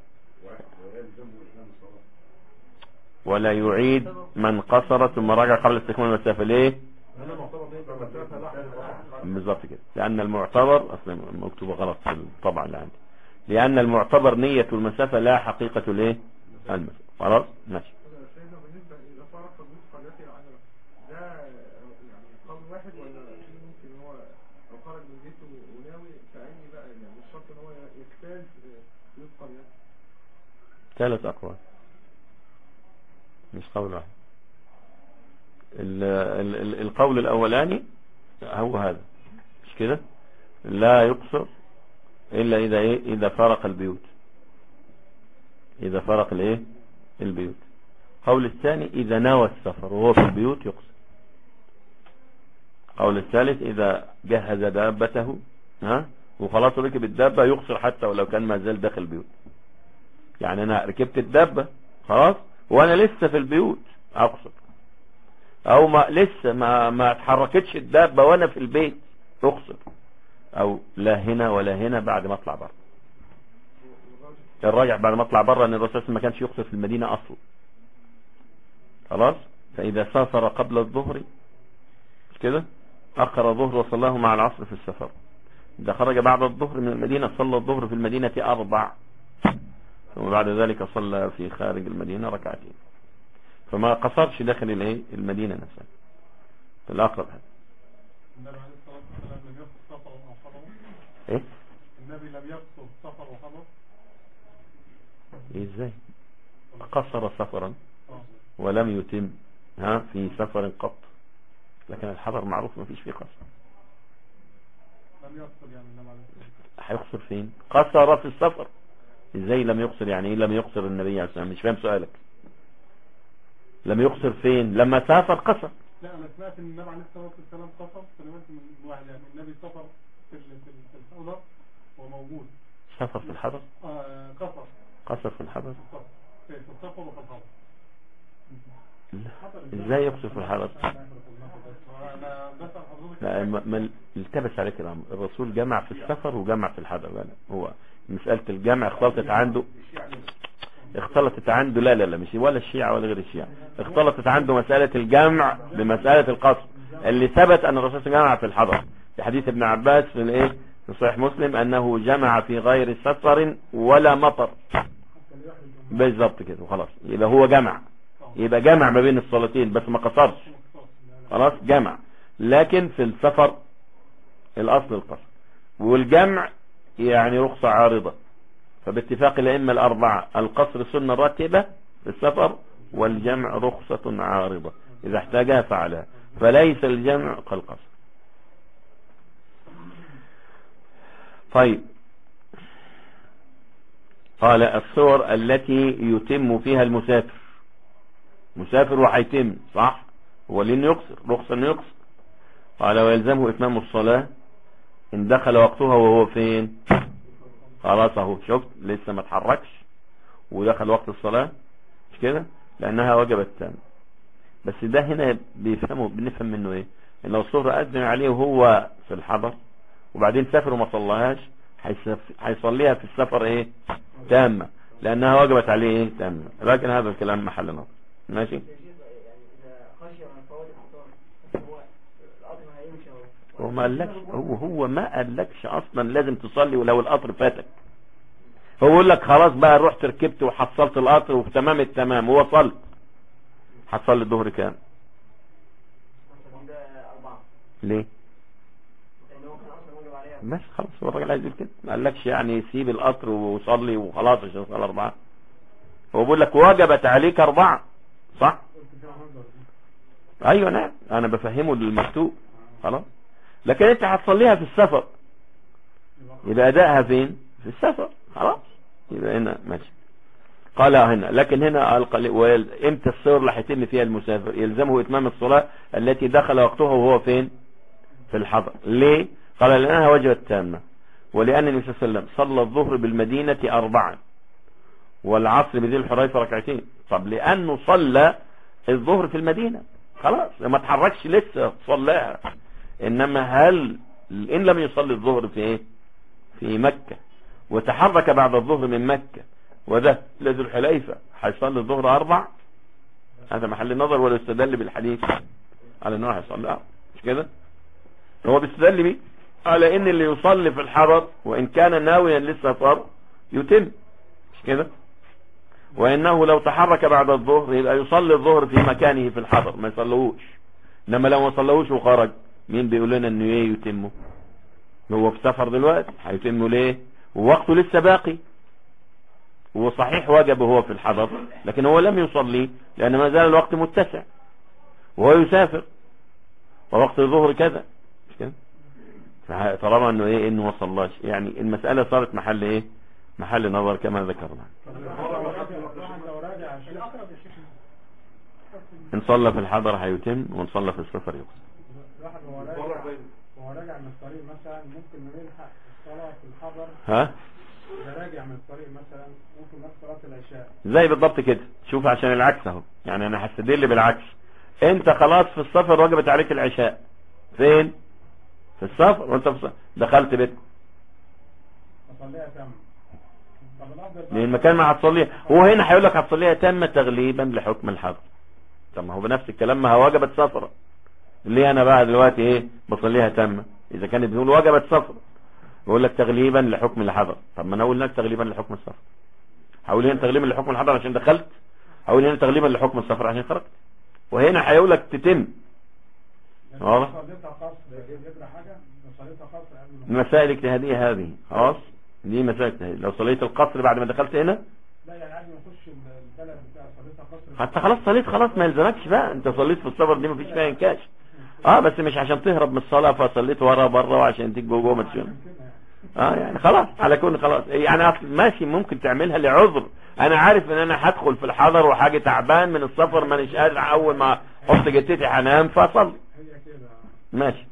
ولا يعيد من قصر ثم رجع قبل استكمال المسافة ليه انا معتبر دي يبقى مسافه لا بالظبط كده لأن المعتبر أصلا مكتوبة غلط في الطبع اللي عندي لأن المعتبر نية المسافة لا حقيقة الايه المسافة خلاص ماشي سيدنا بالنسبة إذا فرق بيوت قريته العامرة ده يعني قول واحد ولا في ممكن هو لو خرج من بيته وناوي كأني بقى يعني مش شرط إن هو يجتاز بيوت قريته ثلاث أقوال مش قول واحد ال ال ال القول الأولاني هو هذا مش كده لا يقصر إلا إذا إيه إذا فرق البيوت إذا فرق الإيه البيوت قول الثاني إذا نوى السفر وهو في البيوت يقصر قول الثالث إذا جهز دابته ها وخلاص ركب الدابة يقصر حتى ولو كان ما زال داخل البيوت يعني أنا ركبت الدابة خلاص وأنا لسه في البيوت أقصر أو ما لسه ما ما اتحركتش الدابة وأنا في البيت أقصر أو لا هنا ولا هنا بعد ما أطلع بره الراجع بعد ما اطلع بره ان الرسول ما كانش يقصر في المدينة اصلا خلاص فاذا سافر قبل الظهر مش كده اخر الظهر وصلاه مع العصر في السفر اذا خرج بعد الظهر من المدينة صلى الظهر في المدينة اربع ثم بعد ذلك صلى في خارج المدينة ركعتين فما قصرش داخل الايه المدينة نفسها في الاقرب هذا النبي عليه الصلاة والسلام لم يقصد سفر وحضر ايه النبي لم يقصد سفر وحضر إيه ازاي قصر سفرا ولم يتم ها في سفر قط لكن الحضر معروف ما فيش فيه قصر لم يقصد يعني النبي عليه الصلاة والسلام هيقصر فين قصر في السفر ازاي لم يقصر يعني ايه لم يقصر النبي عليه الصلاة والسلام مش فاهم سؤالك لم يقصر فين لما سافر قصر لا انا سمعت ان النبي عليه الصلاة والسلام قصر سمعت من واحد يعني النبي سفر في ال- في ال- في الحضر وموجود سافر في الحضر آه، قصر قصر في الحضر قصر. في في السفر وفي الحضر لا. ازاي يقصر في الحضر انا بسأل حضرتك لا ما ما التبس عليك الامر الرسول جمع في السفر وجمع في الحضر لا لا. هو مسألة الجمع اختلطت عنده اختلطت عنده لا لا لا مش ولا الشيعة ولا غير الشيعة اختلطت عنده مسألة الجمع بمسألة القصر اللي ثبت ان الرسول جمع في الحضر في حديث ابن عباس في الايه في صحيح مسلم انه جمع في غير سفر ولا مطر بالظبط كده وخلاص يبقى هو جمع يبقى جمع ما بين الصلاتين بس ما قصرش خلاص جمع لكن في السفر الاصل القصر والجمع يعني رخصة عارضة فباتفاق الائمه الاربعة القصر سنة راتبة في السفر والجمع رخصة عارضة اذا احتاجها فعلها فليس الجمع كالقصر طيب قال الصور التي يتم فيها المسافر مسافر وهيتم صح هو لين يقصر رخصة انه يقصر قال ويلزمه اتمام الصلاة ان دخل وقتها وهو فين خلاص اهو شفت لسه ما اتحركش ودخل وقت الصلاة مش كده لانها وجبت تام بس ده هنا بيفهمه بنفهم منه ايه ان لو الصهر اذن عليه وهو في الحضر وبعدين سافر وما صلاهاش هيسف- هيصليها في السفر ايه تامة لانها وجبت عليه ايه تامة لكن هذا الكلام محل نظر ماشي يعني إذا خشي من فوات الحصان هو القطر هيمشي أهو هو ما قالكش هو هو ما قالكش اصلا لازم تصلي ولو القطر فاتك هو يقول لك خلاص بقى رحت ركبت وحصلت القطر وفي تمام التمام ووصلت حصل لي الظهر كام مثلا ده أربعة ليه لأن هو كان أصلا واجب عليها بس خلاص هو الراجل عايز يقول كده ما قالكش يعني سيب القطر وصلي وخلاص عشان تصلي أربعة هو بيقول لك وجبت عليك أربعة صح قلت فيها منظر دي أيوة نعم أنا بفهمه المكتوب خلاص لكن أنت هتصليها في السفر يبقى أدائها فين في السفر خلاص يبقى هنا ماشي قال هنا لكن هنا القل... ويل- امتى الصور اللي هيتم فيها المسافر يلزمه اتمام الصلاة التي دخل وقتها وهو فين في الحضر ليه قال لانها وجبت تامة ولان النبي صلى الله عليه وسلم صلى الظهر بالمدينة اربعا والعصر بذي الحريفة ركعتين طب لانه صلى الظهر في المدينة خلاص ما تحركش لسه صلاها انما هل ان لم يصلي الظهر في ايه في مكة وتحرك بعد الظهر من مكة وده لذو الحليفة هيصلي الظهر أربع هذا محل النظر ولا يستدل بالحديث على أنه هيصلي أربع مش كده هو بيستدل بيه على أن اللي يصلي في الحضر وإن كان ناويا للسفر يتم مش كده وإنه لو تحرك بعد الظهر يبقى يصلي الظهر في مكانه في الحضر ما يصليهوش إنما لو ما صليهوش وخرج مين بيقول لنا أنه إيه يتمه هو في سفر دلوقتي هيتمه ليه ووقته لسه باقي هو صحيح وجب هو في الحضر لكن هو لم يصلي لأن ما زال الوقت متسع وهو يسافر ووقت الظهر كذا مش كده فه- طالما انه ايه انه ما صلاش يعني المسألة صارت محل ايه محل نظر كما ذكرنا الواحد لو راجع عشان ان صلى في الحضر هيتم وان صلى في السفر يقصر الواحد وهو فرق راجع بين وهو راجع من الطريق مثلا ممكن انه يلحق الصلاة في الحضر ها ده راجع من الطريق مثلا ممكن نفس صلاة العشاء زي بالضبط كده شوف عشان العكس اهو يعني انا هستدل بالعكس انت خلاص في السفر وجبت عليك العشاء فين في السفر وانت في السفر. دخلت بيتك أصليها تم طب الأفضل بقى- لان المكان ما هتصليها هو هنا هيقول لك هتصليها تم تغليبا لحكم الحظر طب ما هو بنفس الكلام ما هو وجبت سفرة ليه انا بقى دلوقتي ايه بصليها تم اذا كانت بيقول وجبت سفرة يقول لك تغليبا لحكم الحظر طب ما انا اقول لك تغليبا لحكم السفر هقول هنا تغليبا لحكم الحظر عشان دخلت هقول هنا تغليبا لحكم السفر عشان خرجت وهنا هيقول لك تتم لكن واضح. لو صليتها قصر يجرى حاجة لو صليتها قصر قبل ما مسائل اجتهادية هذه خلاص دي مسائل اجتهادية لو صليت القصر بعد ما دخلت هنا لا يعني عادي ما اخش البلد بتاع صليتها قصر حتى خلاص صليت خلاص ما يلزمكش بقى انت صليت في السفر دي مفيش فيها انكاش اه بس مش عشان تهرب من الصلاة فصليت ورا بره وعشان تيجي جوه جوه ما تشوف عشان كده يعني اه يعني خلاص على كل خلاص يعني أصل ماشي ممكن تعملها لعذر انا عارف ان انا هدخل في الحضر وحاجة تعبان من السفر مانيش قادر اول ما احط جتتي هنام فاصلي هي كده ماشي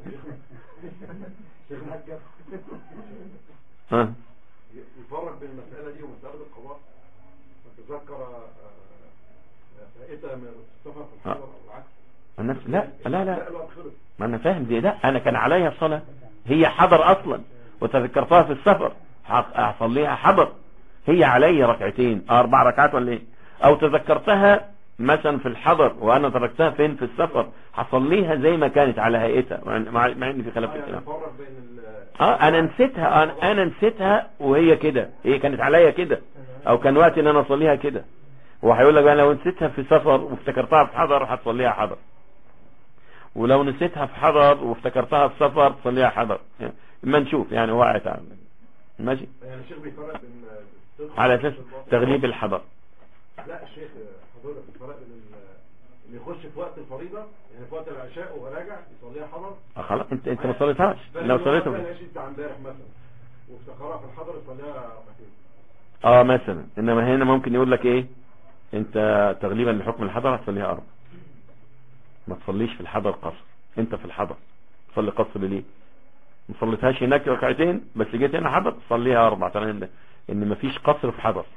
شيخ الحاج ها يفرق بين المسألة دي ومسألة القضاء تتذكر فائتة من السفر في الحضر أو العكس الناس لا لا لا لا الوقت خلص ما انا فاهم دي لا انا كان عليا صلاة هي حضر اصلا وتذكرتها في السفر هصليها حضر هي عليا ركعتين اربع ركعات ولا ايه او تذكرتها مثلا في الحضر وانا تركتها فين في السفر هصليها زي ما كانت على هيئتها مع مع مع ان في خلاف في يعني الكلام يفرق بين ال اه انا نسيتها انا, أنا نسيتها وهي كده هي كانت عليا كده او كان وقت ان انا اصليها كده وهيقول لك بقى لو نسيتها في سفر وافتكرتها في حضر هتصليها حضر ولو نسيتها في حضر وافتكرتها في سفر تصليها حضر يعني اما نشوف يعني وقعت على ماشي يعني الشيخ بيفرق بين الصدق على اساس والباطل. تغليب الحضر لا الشيخ حضرتك الفرق بين ال- اللي يخش في وقت الفريضة يعني في وقت العشاء وهو راجع يصليها حضر آه خلاص انت انت ما صليتهاش لو صليتها مثلا ماشي بتاع امبارح مثلا وافتكرها في الحضر يصليها ركعتين اه مثلا انما هنا ممكن يقول لك ايه انت تغليبا لحكم الحضر هتصليها اربع ما تصليش في الحضر قصر انت في الحضر تصلي قصر ليه ما صليتهاش هناك ركعتين بس جيت هنا حضر تصليها اربع ترى ان ان مفيش قصر في حضر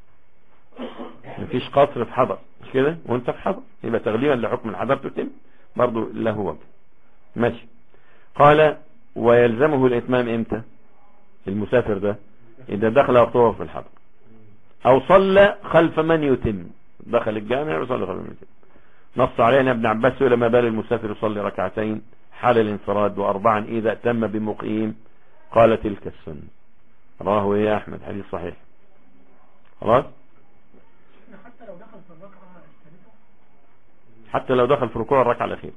مفيش قصر في حضر مش كده وانت في حضر يبقى تغليبا لحكم الحضر تتم برضه له وجه ماشي قال ويلزمه الاتمام امتى المسافر ده اذا دخل وقته في الحضر او صلى خلف من يتم دخل الجامع وصلى خلف من يتم نص علينا ابن عباس سئل ما بال المسافر يصلي ركعتين حال الانفراد واربعا اذا اتم بمقيم قال تلك السنة رواه ايه احمد حديث صحيح خلاص حتى لو دخل في الركعة الثالثة حتى لو دخل في ركوع الركعة الأخيرة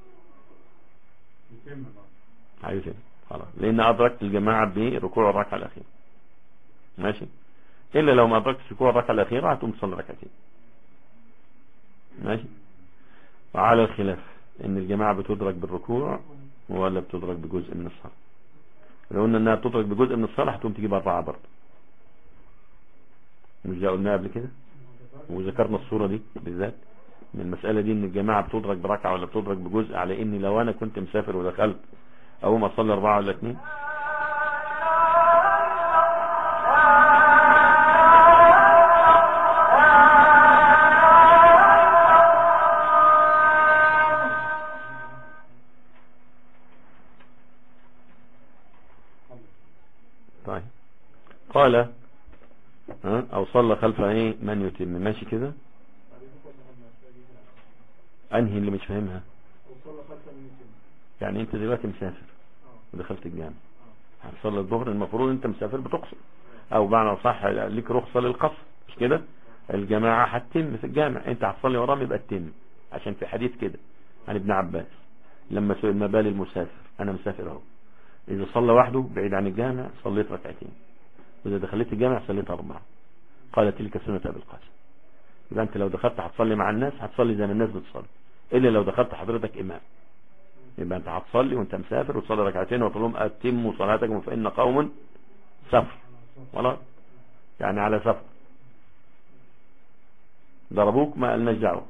يتم بقى عايز ايه خلاص لأن أدركت الجماعة بركوع الركعة الأخيرة ماشي إلا لو ما أدركتش ركوع الركعة الأخيرة هتقوم تصلي ركعتين ماشي وعلى الخلاف إن الجماعة بتدرك بالركوع ولا بتدرك بجزء من الصلاة لو قلنا إنها بتدرك بجزء من الصلاة هتقوم تجيب أربعة برضه مش ده قلناها قبل كده وذكرنا الصورة دي بالذات من المسألة دي ان الجماعة بتدرك بركعة ولا بتدرك بجزء على اني لو انا كنت مسافر ودخلت اقوم اصلي اربعة ولا اتنين طيب قال ها او صلى خلف ايه من يتم ماشي كده انهي اللي مش فاهمها وصلى خلف من يتم يعني انت دلوقتي مسافر ودخلت الجامع هتصلي الظهر المفروض انت مسافر بتقصر او بمعنى صح ليك رخصة للقصر مش كده الجماعة هتتم في الجامع انت هتصلي وراهم يبقى تتم عشان في حديث كده عن ابن عباس لما سئل ما بال المسافر انا مسافر اهو اذا صلى وحده بعيد عن الجامع صليت ركعتين واذا دخلت الجامع صليت اربعة قال تلك سنة ابي القاسم يبقى انت لو دخلت هتصلي مع الناس هتصلي زي ما الناس بتصلي الا لو دخلت حضرتك امام يبقى انت هتصلي وانت مسافر وتصلي ركعتين وتقول لهم اتموا صلاتكم فان قوم سفر خلاص يعني على سفر ضربوك ما قالناش دعوه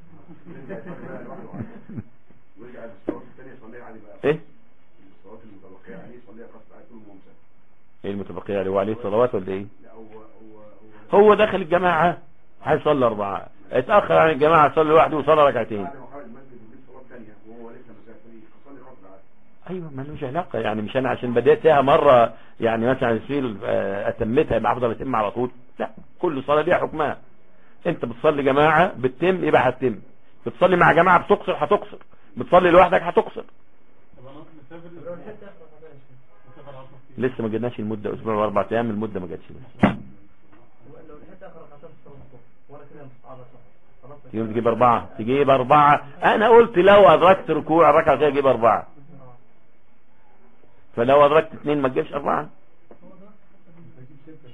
ويرجع للصلاه الثانيه يصليها عليه بقى ايه الصلاه المتبقيه عليه يصليها قصد عليه طول ما هو مسافر ايه المتبقيه عليه وعليه صلوات ولا ايه لا هو هو هو هو داخل الجماعه هيصلي اربعه اتاخر عن الجماعه يصلي لوحده وصلى ركعتين بعد ما خرج المسجد وجيب صلاه ثانيه وهو لسه مسافر يصلي قصد عليه ايوه ملوش علاقه يعني مش انا عشان بداتها مره يعني مثلا يصير آه، اتمتها يبقى افضل اتم على طول لا كل صلاه ليها حكمها انت بتصلي جماعه بتتم يبقى هتتم بتصلي مع جماعه بتقصر هتقصر بتصلي لوحدك هتقصر طب انا مسافر لو لحقت اخر ركعتين مسافر 10 لسه ما جبناش المده اسبوع واربع ايام المده ما جاتش لسه لو لحقت اخر ركعتين في الصلاه الصبح وانا كده مستعار صح خلاص تجيب تجيب اربعه تجيب اربعه انا قلت لو ادركت ركوع الركعه كده اجيب اربعه فلو ادركت اثنين ما تجيبش اربعه بجيب ستة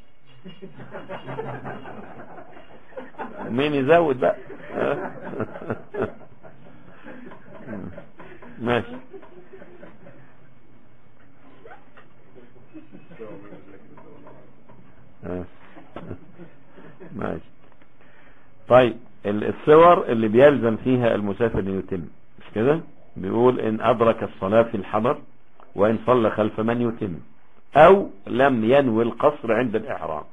كمان مين يزود بقى ماشي ماشي طيب ال- الصور اللي بيلزم فيها المسافر ان يتم مش كده بيقول ان ادرك الصلاة في الحضر وان صلى خلف من يتم او لم ينوي القصر عند الاحرام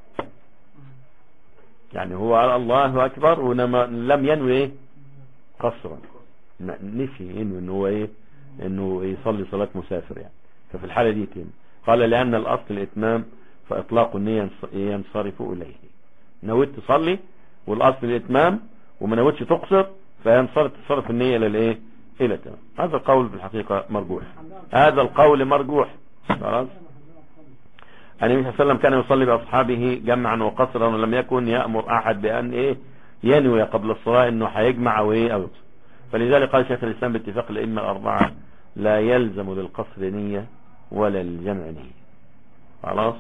يعني هو قال الله اكبر ونما لم ينوي ايه قصرا ن- نسي انه ان هو ايه انه يصلي صلاة مسافر يعني ففي الحالة دي يتم قال لان الاصل الاتمام فاطلاق النية ينص- ينصرف اليه نويت تصلي والاصل الاتمام وما نويتش تقصر فينصرف تصرف النية الى الايه الى التمام هذا القول في الحقيقة مرجوح هذا القول مرجوح خلاص النبي صلى الله عليه وسلم كان يصلي بأصحابه جمعا وقصرا ولم يكن يأمر أحد بأن إيه ينوي قبل الصلاة إنه هيجمع أو إيه أو يقصر فلذلك قال شيخ الإسلام باتفاق الأئمة الأربعة لا يلزم للقصر نية ولا للجمع نية خلاص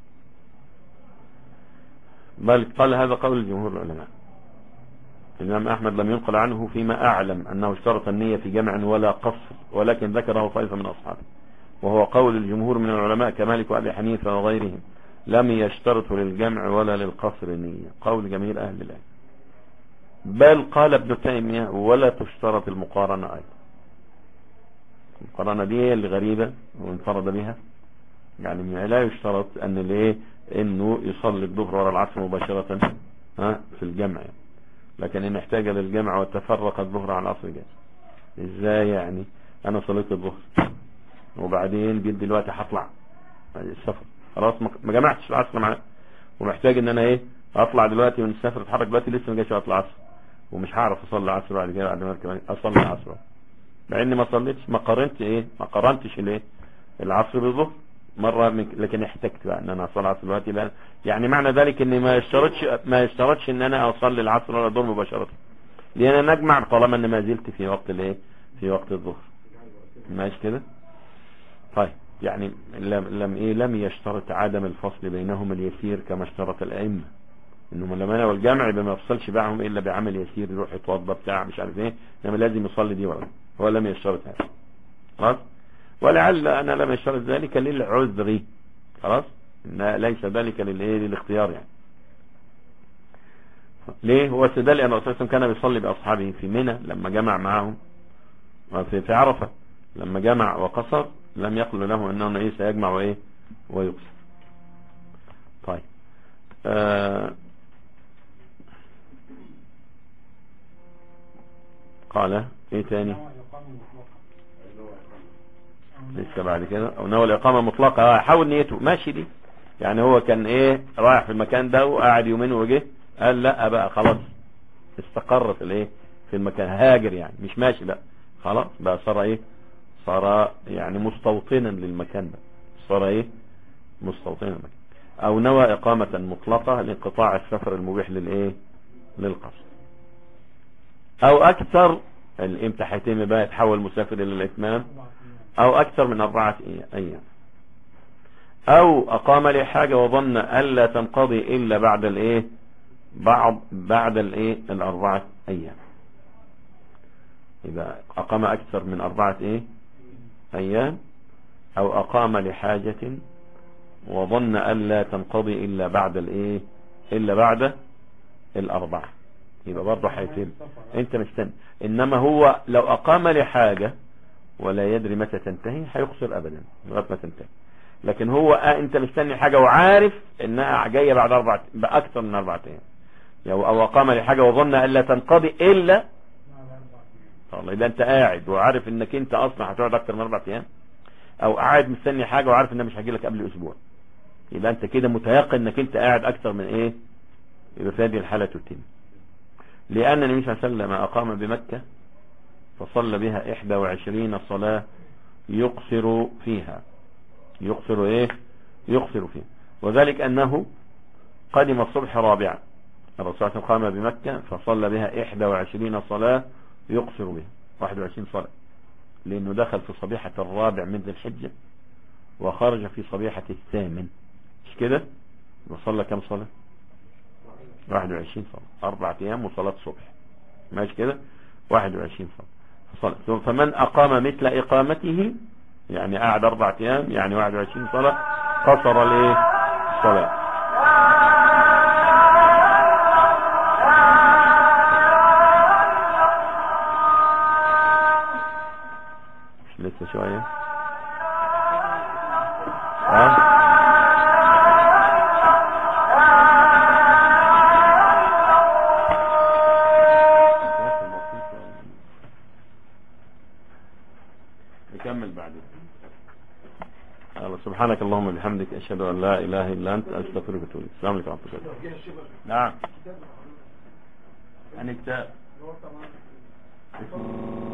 بل قال هذا قول جمهور العلماء الإمام أحمد لم ينقل عنه فيما أعلم أنه اشترط النية في جمع ولا قصر ولكن ذكره طائفة من أصحابه وهو قول الجمهور من العلماء كمالك وأبي حنيفة وغيرهم لم يشترطوا للجمع ولا للقصر نية قول جميع أهل العلم بل قال ابن تيمية ولا تشترط المقارنة أيضا المقارنة دي هي اللي غريبة وانفرد بها يعني لا يشترط أن الايه انه يصلي الظهر وراء العصر مباشرة ها في الجمع يعني. لكن ان احتاج للجمع وتفرق الظهر عن العصر جاز ازاي يعني انا صليت الظهر وبعدين جيت دلوقتي هطلع السفر خلاص ما- ما جمعتش العصر معاه ومحتاج ان انا ايه اطلع دلوقتي من السفر اتحرك دلوقتي لسه ما جاش وقت العصر ومش هعرف اصلي العصر بعد كده بعد ما اركب اصلي العصر مع اني ما صليتش ما قارنتش ايه ما قارنتش الايه العصر بالظهر مرة من لكن احتجت بقى ان انا اصلي العصر دلوقتي لأن يعني معنى ذلك ان ما يشترطش ما يشترطش ان انا اصلي العصر ولا الظهر مباشرة لان انا نجمع طالما ان ما زلت في وقت الايه في وقت الظهر ماشي كده طيب يعني لم, لم ايه لم يشترط عدم الفصل بينهم اليسير كما اشترط الائمه انهم لما انا والجمع يبقى ما يفصلش بينهم الا بعمل يسير يروح يتوضى بتاع مش عارف ايه انما لازم يصلي دي ولا هو لم يشترط هذا خلاص ولعل انا لم يشترط ذلك للعذر خلاص إن ليس ذلك للايه للاختيار يعني ليه هو استدل ان الرسول كان بيصلي باصحابه في منى لما جمع معهم في في عرفه لما جمع وقصر لم يقل له انه ايه سيجمع وايه ويقصر طيب آه قال ايه تاني نوع إقامة مطلقة لسه بعد كده او نوى الاقامه مطلقه آه، حاول نيته ماشي دي يعني هو كان ايه رايح في المكان ده وقعد يومين وجه قال لا بقى خلاص استقر في الايه في المكان هاجر يعني مش ماشي لا خلاص بقى صار ايه صار يعني مستوطنا للمكان ده صار ايه مستوطنا للمكان او نوى اقامة مطلقة لانقطاع السفر المبيح للايه للقصد او اكثر الامتى هيتم بقى يتحول مسافر الى الاتمام او اكثر من اربعة ايام او اقام لي حاجة وظن الا تنقضي الا بعد الايه بعض بعد الايه الاربعة ايام يبقى اقام اكثر من اربعة ايه ايام او اقام لحاجة وظن الا تنقضي الا بعد الايه الا بعد الاربعة يبقى برضه هيتم انت مستني انما هو لو اقام لحاجة ولا يدري متى تنتهي هيقصر ابدا لغايه ما تنتهي لكن هو آه انت مستني حاجة وعارف انها جاية بعد اربع باكثر من اربعة ايام يعني او اقام لحاجة وظن الا تنقضي الا والله اذا انت قاعد وعارف انك انت اصلا هتقعد اكتر من اربع ايام او قاعد مستني حاجة وعارف انها مش هجيلك قبل اسبوع يبقى انت كده متيقن انك انت قاعد اكتر من ايه يبقى في هذه الحالة تتم لان النبي صلى الله عليه وسلم اقام بمكة فصلى بها 21 صلاة يقصر فيها يقصر ايه يقصر فيها وذلك انه قدم الصبح رابعا الرسول صلى الله عليه وسلم قام بمكة فصلى بها 21 صلاة يقصر بها 21 صلاة لانه دخل في صبيحة الرابع من ذي الحجة وخرج في صبيحة الثامن مش كده وصلى كم صلاة 21 صلاة اربع ايام وصلاة صبح ماشي كده 21 صلاة صلاة فمن أقام مثل إقامته يعني قعد أربعة أيام يعني 21 صلاة قصر الايه الصلاة مش لسه شوية ها نكمل بعدين يلا سبحانك اللهم وبحمدك اشهد ان لا اله الا انت استغفرك واتوب اليك السلام عليكم ورحمه الله جه الشبه نعم عن كتاب اللي هو طبعا